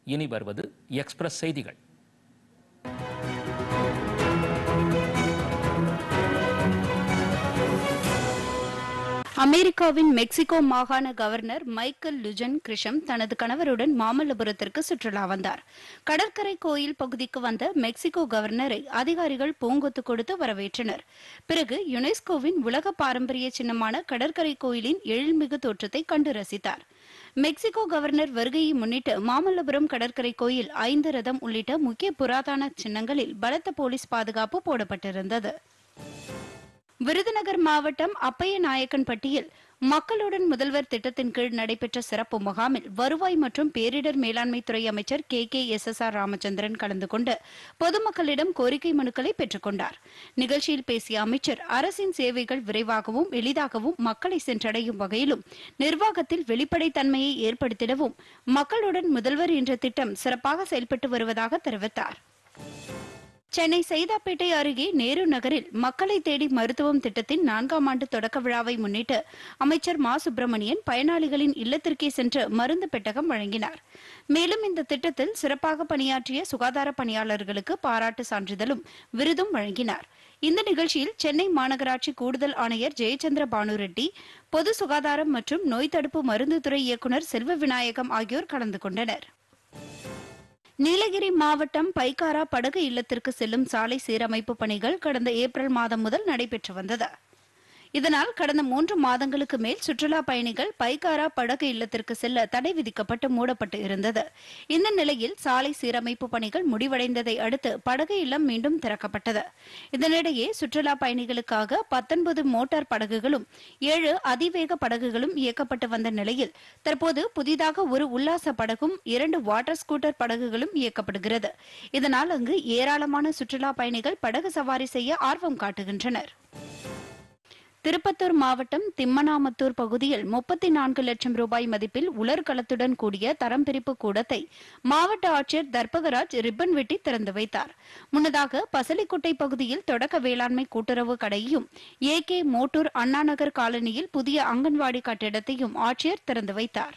இனி வருவது எக்ஸ்பிரஸ் செய்திகள் அமெரிக்காவின் மெக்சிகோ மாகாண கவர்னர் மைக்கேல் லுஜன் கிரிஷம் தனது கணவருடன் மாமல்லபுரத்திற்கு சுற்றுலா வந்தார் கடற்கரை கோயில் பகுதிக்கு வந்த மெக்சிகோ கவர்னரை அதிகாரிகள் பூங்கொத்து கொடுத்து வரவேற்றனர் பிறகு யுனெஸ்கோவின் உலக பாரம்பரிய சின்னமான கடற்கரை கோயிலின் எழில்மிகு தோற்றத்தை கண்டு ரசித்தார் மெக்சிகோ கவர்னர் வருகையை முன்னிட்டு மாமல்லபுரம் கடற்கரை கோயில் ஐந்து ரதம் உள்ளிட்ட முக்கிய புராதன சின்னங்களில் பலத்த போலீஸ் பாதுகாப்பு போடப்பட்டிருந்தது விருதுநகர் மாவட்டம் அப்பைய நாயக்கன்பட்டியில் மக்களுடன் முதல்வர் திட்டத்தின் கீழ் நடைபெற்ற சிறப்பு முகாமில் வருவாய் மற்றும் பேரிடர் மேலாண்மை துறை அமைச்சர் K K S S R Ramachandran கலந்து கொண்டு பொதுமக்களிடம் கோரிக்கை மனுக்களை பெற்றுக் கொண்டார் நிகழ்ச்சியில் பேசிய அமைச்சர் அரசின் சேவைகள் விரைவாகவும் எளிதாகவும் மக்களை சென்றடையும் வகையிலும் நிர்வாகத்தில் வெளிப்படைத்தன்மையை ஏற்படுத்திடவும் மக்களுடன் முதல்வர் என்ற திட்டம் சிறப்பாக செயல்பட்டு வருவதாக தெரிவித்தார் சென்னை சைதாப்பேட்டை அருகே நேரு நகரில் மக்களை தேடி மருத்துவம் திட்டத்தின் நான்காம் ஆண்டு தொடக்க விழாவை முன்னிட்டு அமைச்சர் மா சுப்பிரமணியன் பயனாளிகளின் இல்லத்திற்கே சென்று மருந்து பெட்டகம் வழங்கினார் மேலும் இந்த திட்டத்தில் சிறப்பாக பணியாற்றிய சுகாதார பணியாளர்களுக்கு பாராட்டு சான்றிதழும் விருதும் வழங்கினார் இந்த நிகழ்ச்சியில் சென்னை மாநகராட்சி கூடுதல் ஆணையர் ஜெயச்சந்திர பானுரெட்டி பொது சுகாதாரம் மற்றும் நோய் தடுப்பு மருந்து துறை இயக்குநர் செல்வ விநாயகம் ஆகியோர் கலந்து கொண்டனர் நீலகிரி மாவட்டம் பைக்காரா படகு இல்லத்திற்கு செல்லும் சாலை சீரமைப்பு பணிகள் கடந்த ஏப்ரல் மாதம் முதல் நடைபெற்று வந்தது இதனால் கடந்த மூன்று மாதங்களுக்கு மேல் சுற்றுலா பயணிகள் பைக்காரா படகு இல்லத்திற்கு செல்ல தடை விதிக்கப்பட்டு மூடப்பட்டு இருந்தது இந்த நிலையில் சாலை சீரமைப்பு பணிகள் முடிவடைந்ததை அடுத்து படகு இல்லம் மீண்டும் திறக்கப்பட்டது இதனிடையே சுற்றுலா பயணிகளுக்காக பத்தொன்பது மோட்டார் படகுகளும் ஏழு அதிவேக படகுகளும் இயக்கப்பட்டு வந்த நிலையில் தற்போது புதிதாக ஒரு உல்லாச படகும் இரண்டு வாட்டர் ஸ்கூட்டர் படகுகளும் இயக்கப்படுகிறது இதனால் அங்கு ஏராளமான சுற்றுலா பயணிகள் படகு சவாரி செய்ய ஆர்வம் காட்டுகின்றனர் திருப்பத்தூர் மாவட்டம் திம்மனாமத்தூர் பகுதியில் முப்பத்தி நான்கு லட்சம் ரூபாய் மதிப்பில் உலர்களத்துடன் கூடிய தரம் பிரிப்பு கூடத்தை மாவட்ட ஆட்சியர் தர்பகராஜ் ரிப்பன் வெட்டி திறந்து வைத்தார் முன்னதாக பசலிக்குட்டை பகுதியில் தொடக்க வேளாண்மை கூட்டுறவு கடையையும் ஏ கே மோட்டூர் அண்ணாநகர் காலனியில் புதிய அங்கன்வாடி கட்டிடத்தையும் ஆட்சியர் திறந்து வைத்தார்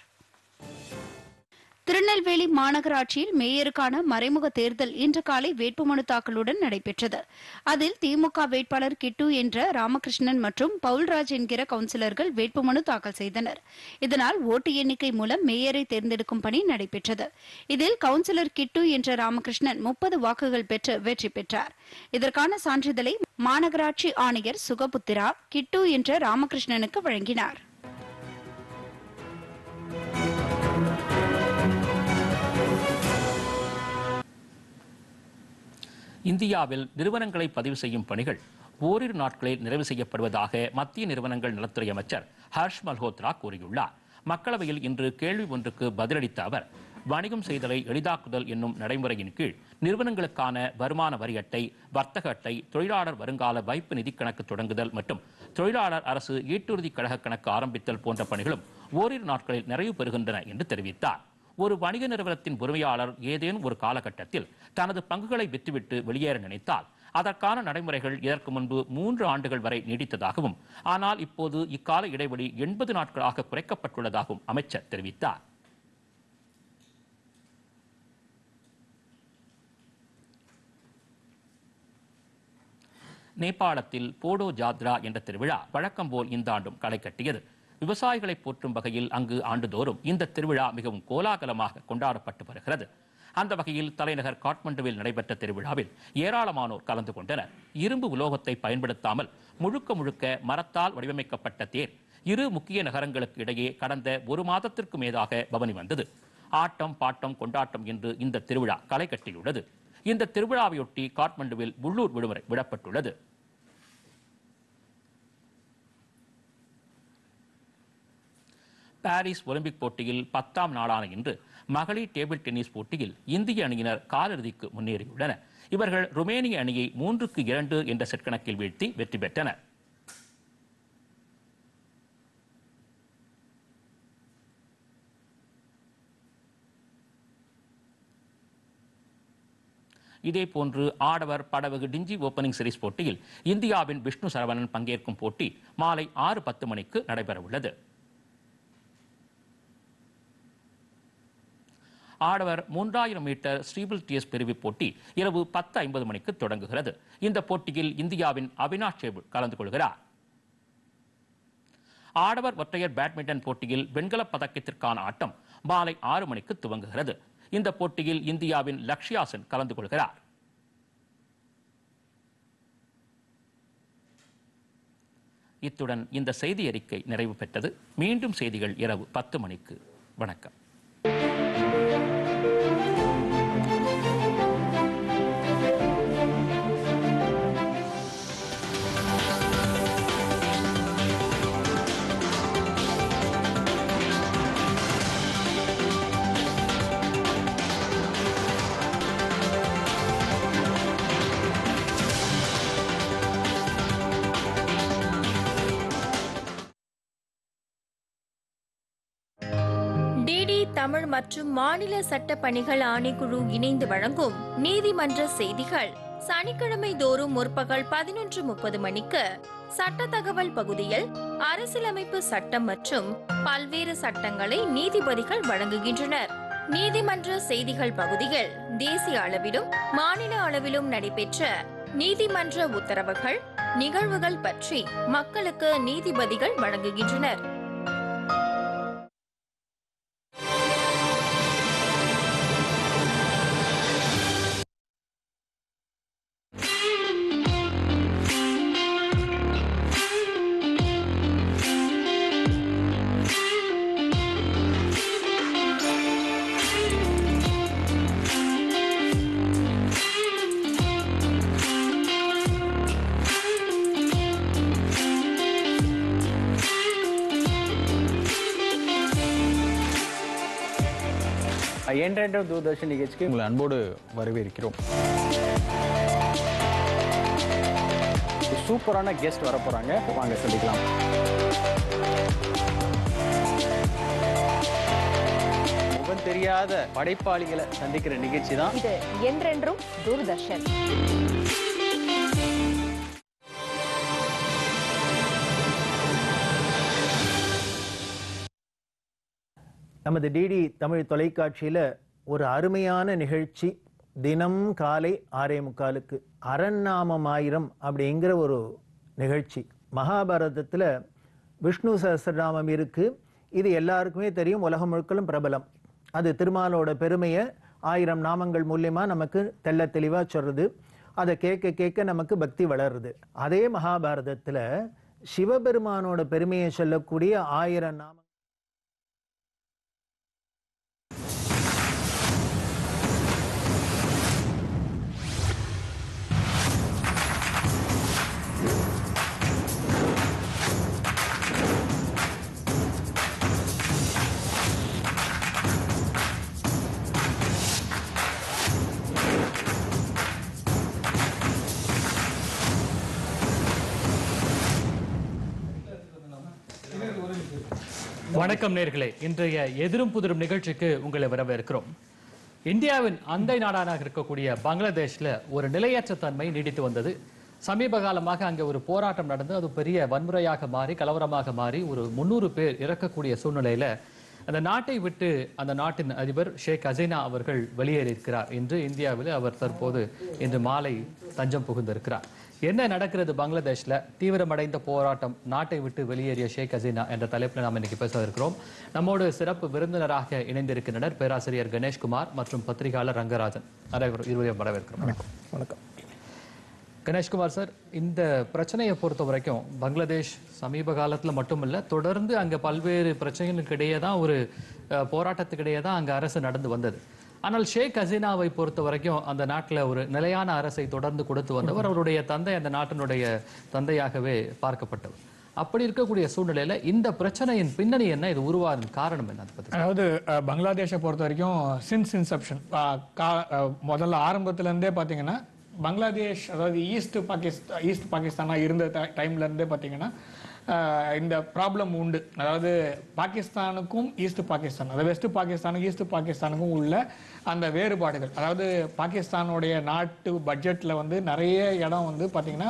திருநெல்வேலி மாநகராட்சியில் மேயருக்கான மறைமுக தேர்தல் இன்று காலை வேட்புமனு தாக்கலுடன் நடைபெற்றது அதில் திமுக வேட்பாளர் கிட்டு என்ற ராமகிருஷ்ணன் மற்றும் பவுல்ராஜ் என்கிற கவுன்சிலர்கள் வேட்புமனு தாக்கல் செய்தனர் இதனால் ஓட்டு எண்ணிக்கை மூலம் மேயரை தேர்ந்தெடுக்கும் பணி நடைபெற்றது இதில் கவுன்சிலர் கிட்டு என்ற ராமகிருஷ்ணன் முப்பது வாக்குகள் பெற்று வெற்றி பெற்றார் இதற்கான சான்றிதழை மாநகராட்சி ஆணையர் சுகபுத்திரா கிட்டு என்ற ராமகிருஷ்ணனுக்கு வழங்கினார் இந்தியாவில் நிறுவனங்களை பதிவு செய்யும் பணிகள் ஓரிரு நாட்களில் நிறைவு செய்யப்படுவதாக மத்திய நிறுவனங்கள் நலத்துறை அமைச்சர் ஹர்ஷ் மல்ஹோத்ரா கூறியுள்ளார் மக்களவையில் இன்று கேள்வி ஒன்றுக்கு பதிலளித்த அவர் வணிகம் செய்தலை எளிதாக்குதல் என்னும் நடைமுறையின் கீழ் நிறுவனங்களுக்கான வருமான வரி அட்டை வர்த்தக அட்டை தொழிலாளர் வருங்கால வைப்பு நிதி கணக்கு தொடங்குதல் மற்றும் தொழிலாளர் அரசு ஈட்டுறுதி கழக கணக்கு ஆரம்பித்தல் போன்ற பணிகளும் ஓரிரு நாட்களில் நிறைவு பெறுகின்றன என்று தெரிவித்தார் ஒரு வணிக நிறுவனத்தின் உரிமையாளர் ஏதேனும் ஒரு காலகட்டத்தில் தனது பங்குகளை விற்றுவிட்டு வெளியேற நினைத்தால் அதற்கான நடைமுறைகள் இதற்கு முன்பு மூன்று ஆண்டுகள் வரை நீடித்ததாகவும் ஆனால் இப்போது இக்கால இடைவெளி எண்பது நாட்களாக குறைக்கப்பட்டுள்ளதாகவும் அமைச்சர் தெரிவித்தார் நேபாளத்தில் போடோ ஜாத்ரா என்ற திருவிழா வழக்கம் போல் இந்த ஆண்டும் களை கட்டியது விவசாயிகளை போற்றும் வகையில் அங்கு ஆண்டுதோறும் இந்த திருவிழா மிகவும் கோலாகலமாக கொண்டாடப்பட்டு வருகிறது அந்த வகையில் தலைநகர் காட்மண்டுவில் நடைபெற்ற திருவிழாவில் ஏராளமானோர் கலந்து கொண்டனர் இரும்பு உலோகத்தை பயன்படுத்தாமல் முழுக்க முழுக்க மரத்தால் வடிவமைக்கப்பட்ட தேர் இரு முக்கிய நகரங்களுக்கு இடையே கடந்த ஒரு மாதத்திற்கு மேதாக பவனி வந்தது ஆட்டம் பாட்டம் கொண்டாட்டம் என்று இந்த திருவிழா களை கட்டியுள்ளது இந்த திருவிழாவையொட்டி காட்மண்டுவில் உள்ளூர் விடுமுறை விடப்பட்டுள்ளது பாரிஸ் ஒலிம்பிக் போட்டியில் பத்தாம் நாளான இன்று மகளிர் டேபிள் டென்னிஸ் போட்டியில் இந்திய அணியினர் காலிறுதிக்கு முன்னேறியுள்ளனர் இவர்கள் ருமேனிய அணியை மூன்றுக்கு இரண்டு என்ற செட் கணக்கில் வீழ்த்தி வெற்றி பெற்றனர் இதேபோன்று ஆடவர் படவகு டிஞ்சி ஓபனிங் சீரிஸ் போட்டியில் இந்தியாவின் விஷ்ணு சரவணன் பங்கேற்கும் போட்டி மாலை ஆறு பத்து மணிக்கு நடைபெறவுள்ளது ஆடவர் மூன்றாயிரம் மீட்டர் ஸ்ரீபிள் டிஎஸ் பிரிவு போட்டி இரவு பத்து ஐம்பது மணிக்கு தொடங்குகிறது இந்த போட்டியில் இந்தியாவின் அவினாஷ் சேபு கலந்து கொள்கிறார் ஆடவர் ஒற்றையர் பேட்மிண்டன் போட்டியில் வெண்கலப் பதக்கத்திற்கான ஆட்டம் மாலை ஆறு மணிக்கு துவங்குகிறது இந்த போட்டியில் இந்தியாவின் லக்ஷ்யா சென் கலந்து கொள்கிறார் இத்துடன் இந்த செய்தி அறிக்கை நிறைவு பெற்றது மீண்டும் செய்திகள் இரவு பத்து மணிக்கு வணக்கம் டிடி தமிழ் மற்றும் மாநில சட்ட பணிகள் ஆணைக்குழு இணைந்து வழங்கும் நீதிமன்ற செய்திகள் சனிக்கிழமை தோறும் முற்பகல் பதினொன்று முப்பது மணிக்கு சட்ட தகவல் பகுதியில் அரசியலமைப்பு சட்டம் மற்றும் பல்வேறு சட்டங்களை நீதிபதிகள் வழங்குகின்றனர் நீதிமன்ற செய்திகள் பகுதியில் தேசிய அளவிலும் மாநில அளவிலும் நடைபெற்ற நீதிமன்ற உத்தரவுகள் நிகழ்வுகள் பற்றி மக்களுக்கு நீதிபதிகள் வழங்குகின்றனர் என்றென்றும் தூர்தர்ஷன் நிகழ்ச்சிக்கு உங்களை அன்போடு வரவேற்கிறோம் சூப்பரான கெஸ்ட் வர போறாங்க வாங்க சந்திக்கலாம் முகம் தெரியாத படைப்பாளிகளை சந்திக்கிற நிகழ்ச்சி தான் இது என்றென்றும் தூர்தர்ஷன் நமது டிடி தமிழ் தொலைக்காட்சியில் ஒரு அருமையான நிகழ்ச்சி தினம் காலை ஆறே முக்காலுக்கு அரண்நாமம் ஆயிரம் அப்படிங்கிற ஒரு நிகழ்ச்சி மகாபாரதத்தில் விஷ்ணு சஹஸ்ரநாமம் இருக்கு இது எல்லாருக்குமே தெரியும் உலகம் முழுக்களும் பிரபலம் அது திருமாலோட பெருமையை ஆயிரம் நாமங்கள் மூலியமா நமக்கு தெள்ள தெளிவா சொல்றது அதை கேட்க கேட்க நமக்கு பக்தி வளருது அதே மகாபாரதத்துல சிவபெருமானோட பெருமையை சொல்லக்கூடிய ஆயிரம் நாம வணக்கம் நேர்களே இன்றைய எதிரும் புதிரும் நிகழ்ச்சிக்கு உங்களை வரவேற்கிறோம் இந்தியாவின் அண்டை நாடாக இருக்கக்கூடிய பங்களாதேஷ்ல ஒரு நிலையற்ற தன்மை நீடித்து வந்தது சமீப காலமாக அங்கே ஒரு போராட்டம் நடந்து அது பெரிய வன்முறையாக மாறி கலவரமாக மாறி ஒரு முன்னூறு பேர் இறக்கக்கூடிய சூழ்நிலையில அந்த நாட்டை விட்டு அந்த நாட்டின் அதிபர் ஷேக் ஹசீனா அவர்கள் வெளியேறியிருக்கிறார் இன்று இந்தியாவில் அவர் தற்போது இன்று மாலை தஞ்சம் புகுந்திருக்கிறார் என்ன நடக்கிறது பங்களாதேஷ்ல தீவிரமடைந்த போராட்டம் நாட்டை விட்டு வெளியேறிய ஷேக் ஹசீனா என்ற தலைப்பில் நாம் இன்னைக்கு பேச இருக்கிறோம் நம்மோடு சிறப்பு விருந்தினராக இணைந்திருக்கின்றனர் பேராசிரியர் கணேஷ்குமார் மற்றும் பத்திரிகையாளர் ரங்கராஜன் அனைவரும் இருவரையும் வரவேற்கிறோம் வணக்கம் கணேஷ்குமார் சார் இந்த பிரச்சனையை பொறுத்த வரைக்கும் பங்களாதேஷ் சமீப காலத்துல மட்டுமல்ல தொடர்ந்து அங்க பல்வேறு பிரச்சனைகளுக்கு இடையே தான் ஒரு அஹ், போராட்டத்துக்கு இடையே தான் அங்க அரசு நடந்து வந்தது ஆனால் ஷேக் ஹசீனாவை பொறுத்த வரைக்கும் அந்த நாட்டுல ஒரு நிலையான அரசை தொடர்ந்து கொடுத்து வந்தவர் அவருடைய தந்தை அந்த நாட்டினுடைய தந்தையாகவே பார்க்கப்பட்டவர் அப்படி இருக்கக்கூடிய சூழ்நிலையில இந்த பிரச்சனையின் பின்னணி என்ன இது உருவான காரணம் என்ன அதை பத்தி அதாவது அஹ், பங்களாதேஷை பொறுத்த வரைக்கும் சின்ஸ் இன்செப்ஷன் முதல்ல ஆரம்பத்துல இருந்தே பார்த்தீங்கன்னா பங்களாதேஷ் அதாவது ஈஸ்ட் பாகிஸ்தான் ஈஸ்ட் பாகிஸ்தானா இருந்த ட- டைம்ல இருந்தே பார்த்தீங்கன்னா அஹ், இந்த ப்ராப்ளம் உண்டு அதாவது பாகிஸ்தானுக்கும் ஈஸ்ட் பாகிஸ்தான் அதாவது வெஸ்ட் பாகிஸ்தானுக்கும் ஈஸ்ட் பாகிஸ்தானுக்கும் உள்ள அந்த வேறுபாடுகள் அதாவது பாகிஸ்தானுடைய நாட்டு பட்ஜெட்ல வந்து நிறைய இடம் வந்து பார்த்தீங்கன்னா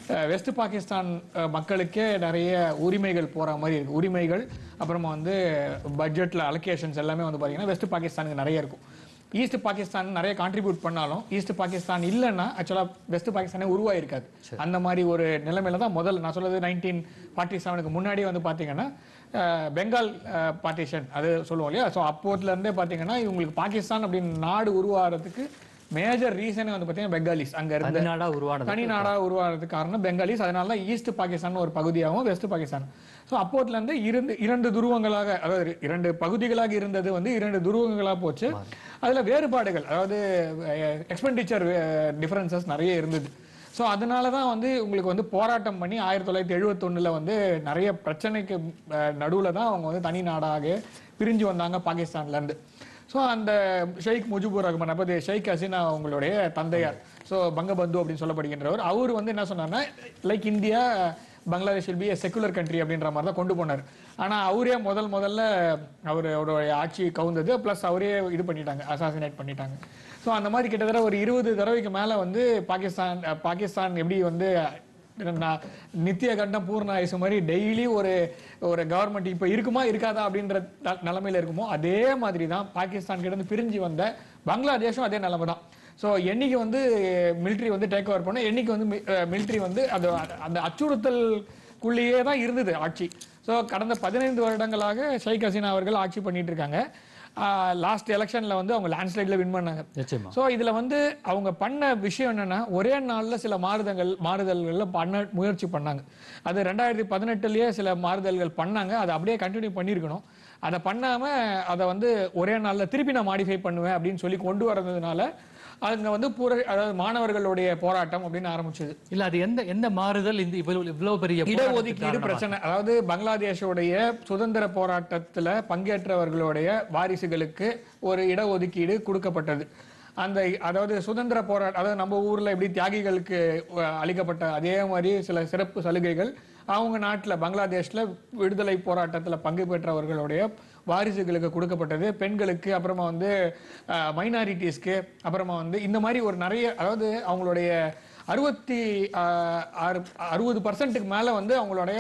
அஹ், வெஸ்ட் பாகிஸ்தான் அஹ், மக்களுக்கே நிறைய உரிமைகள் போற மாதிரி இருக்கு உரிமைகள் அப்புறமா வந்து பட்ஜெட்ல அலோகேஷன்ஸ் எல்லாமே வந்து பாத்தீங்கன்னா வெஸ்ட் பாகிஸ்தானுக்கு நிறைய இருக்கும் ஈஸ்ட் பாகிஸ்தான் நிறைய கான்ட்ரிபியூட் பண்ணாலும் ஈஸ்ட் பாகிஸ்தான் இல்லைன்னா ஆக்சுவலா வெஸ்ட் பாகிஸ்தானே உருவாயிருக்காது அந்த மாதிரி ஒரு நிலைமையில தான் முதல்ல நான் சொல்றது நைன்டீன் ஃபார்ட்டி செவனுக்கு முன்னாடியே வந்து பாத்தீங்கன்னா அஹ், பெங்கால் பார்ட்டிஷன் அது சொல்லுவோம் இல்லையா ஸோ அப்போதுல இருந்தே பாத்தீங்கன்னா இவங்களுக்கு பாகிஸ்தான் அப்படின்னு நாடு உருவாகிறதுக்கு மேஜர் ரீசனே வந்து பாத்தீங்கன்னா பெங்காலிஸ் அங்க இருந்த தனிநாடா உருவானது தனி நாடா உருவாகிறதுக்கு காரணம் பெங்காலிஸ் அதனால தான் ஈஸ்ட் பாகிஸ்தான் ஒரு பகுதியாகவும் வெஸ்ட் பாகிஸ்தான் ஸோ அப்போதுல இருந்து இருந்து இரண்டு துருவங்களாக அதாவது இரண்டு பகுதிகளாக இருந்தது வந்து இரண்டு துருவங்களாக போச்சு அதுல வேறுபாடுகள் அதாவது எக்ஸ்பெண்டிச்சர் டிஃபரன்சஸ் நிறைய இருந்தது ஸோ அதனால தான் வந்து உங்களுக்கு வந்து போராட்டம் பண்ணி ஆயிரத்தி தொள்ளாயிரத்தி எழுபத்தொன்னுல வந்து நிறைய பிரச்சனைக்கு நடுவில் தான் அவங்க வந்து தனி நாடாக பிரிஞ்சு வந்தாங்க பாகிஸ்தான்ல இருந்து ஸோ அந்த ஷெய்க் முஜிபுர் ரஹ்மான் அப்போ ஷெய்க் ஹசீனா அவங்களுடைய தந்தையார் ஸோ பங்கபந்து அப்படின்னு சொல்லப்படுகின்றவர் அவர் வந்து என்ன சொன்னார்னா like India Bangladesh will be secular country அப்படின்ற மாதிரி தான் கொண்டு போனார் ஆனால் அவரே முதல் முதல்ல அவர் அவருடைய ஆட்சி கவுந்தது ப்ளஸ் அவரே இது பண்ணிட்டாங்க அசாசினேட் பண்ணிட்டாங்க ஸோ அந்த மாதிரி கிட்டத்தட்ட ஒரு இருபது தடவைக்கு மேலே வந்து பாகிஸ்தான் அஹ், பாகிஸ்தான் எப்படி வந்து நான் நித்திய கண்டம் பூர்ண ஆயுசு மாதிரி டெய்லி ஒரு ஒரு கவர்மெண்ட் இப்போ இருக்குமா இருக்காதா அப்படின்ற த- நிலைமையில இருக்குமோ அதே மாதிரி தான் பாகிஸ்தான் கிட்ட இருந்து பிரிஞ்சு வந்த பங்களாதேஷும் அதே நிலைமை தான் ஸோ என்னைக்கு வந்து மிலிட்ரி வந்து டேக் ஓவர் பண்ண என்னைக்கு வந்து மிலிட்ரி வந்து அது அந்த அச்சுறுத்தலுக்குள்ளேயே தான் இருந்தது ஆட்சி ஸோ கடந்த பதினைந்து வருடங்களாக ஷேக் ஹசீனா அவர்கள் ஆட்சி பண்ணிட்டு இருக்காங்க லாஸ்ட் எலெக்ஷன்ல வந்து அவங்க லேண்ட்ஸ்லைட்ல வின் பண்ணாங்க நிச்சயமா சோ இதுல வந்து அவங்க பண்ண விஷயம் என்னன்னா ஒரே நாள்ல சில மாறுதல்கள் மாறுதல்கள்ல பண்ண முயற்சி பண்ணாங்க அது ரெண்டாயிரத்தி பதினெட்டுலயே சில மாறுதல்கள் பண்ணாங்க அதை அப்படியே கண்டினியூ பண்ணியிருக்கணும் அதை பண்ணாம அதை வந்து ஒரே நாள்ல திருப்பி நான் மாடிஃபை பண்ணுவேன் அப்படின்னு சொல்லி கொண்டு வரதுனால அங்க வந்து பூர அதாவது மாணவர்களுடைய போராட்டம் அப்படின்னு ஆரம்பிச்சது இல்ல அது எந்த எந்த மாறுதல் இந்த இவ்வளவு இவ்வளவு பெரிய போராட்டத்துக்கு இடஒதுக்கீடு காரணமா? பிரச்சனை அதாவது பங்களாதேஷோடைய சுதந்திர போராட்டத்துல பங்கேற்றவர்களுடைய வாரிசுகளுக்கு ஒரு இடஒதுக்கீடு கொடுக்கப்பட்டது அந்த அதாவது சுதந்திர போராட்டம் அதாவது நம்ம ஊர்ல எப்படி தியாகிகளுக்கு அஹ், அளிக்கப்பட்ட அதே மாதிரி சில சிறப்பு சலுகைகள் அவங்க நாட்டுல பங்களாதேஷ்ல விடுதலை போராட்டத்துல பங்கு பெற்றவர்களுடைய வாரிசுகளுக்கு கொடுக்கப்பட்டது பெண்களுக்கு அப்புறமா வந்து மைனாரிட்டிஸ்க்கு அப்புறமா வந்து இந்த மாதிரி ஒரு நிறைய அதாவது அவங்களுடைய அறுபத்தி ஆஹ், அறு- அறுபது பர்சன்ட்டுக்கு மேல வந்து அவங்களுடைய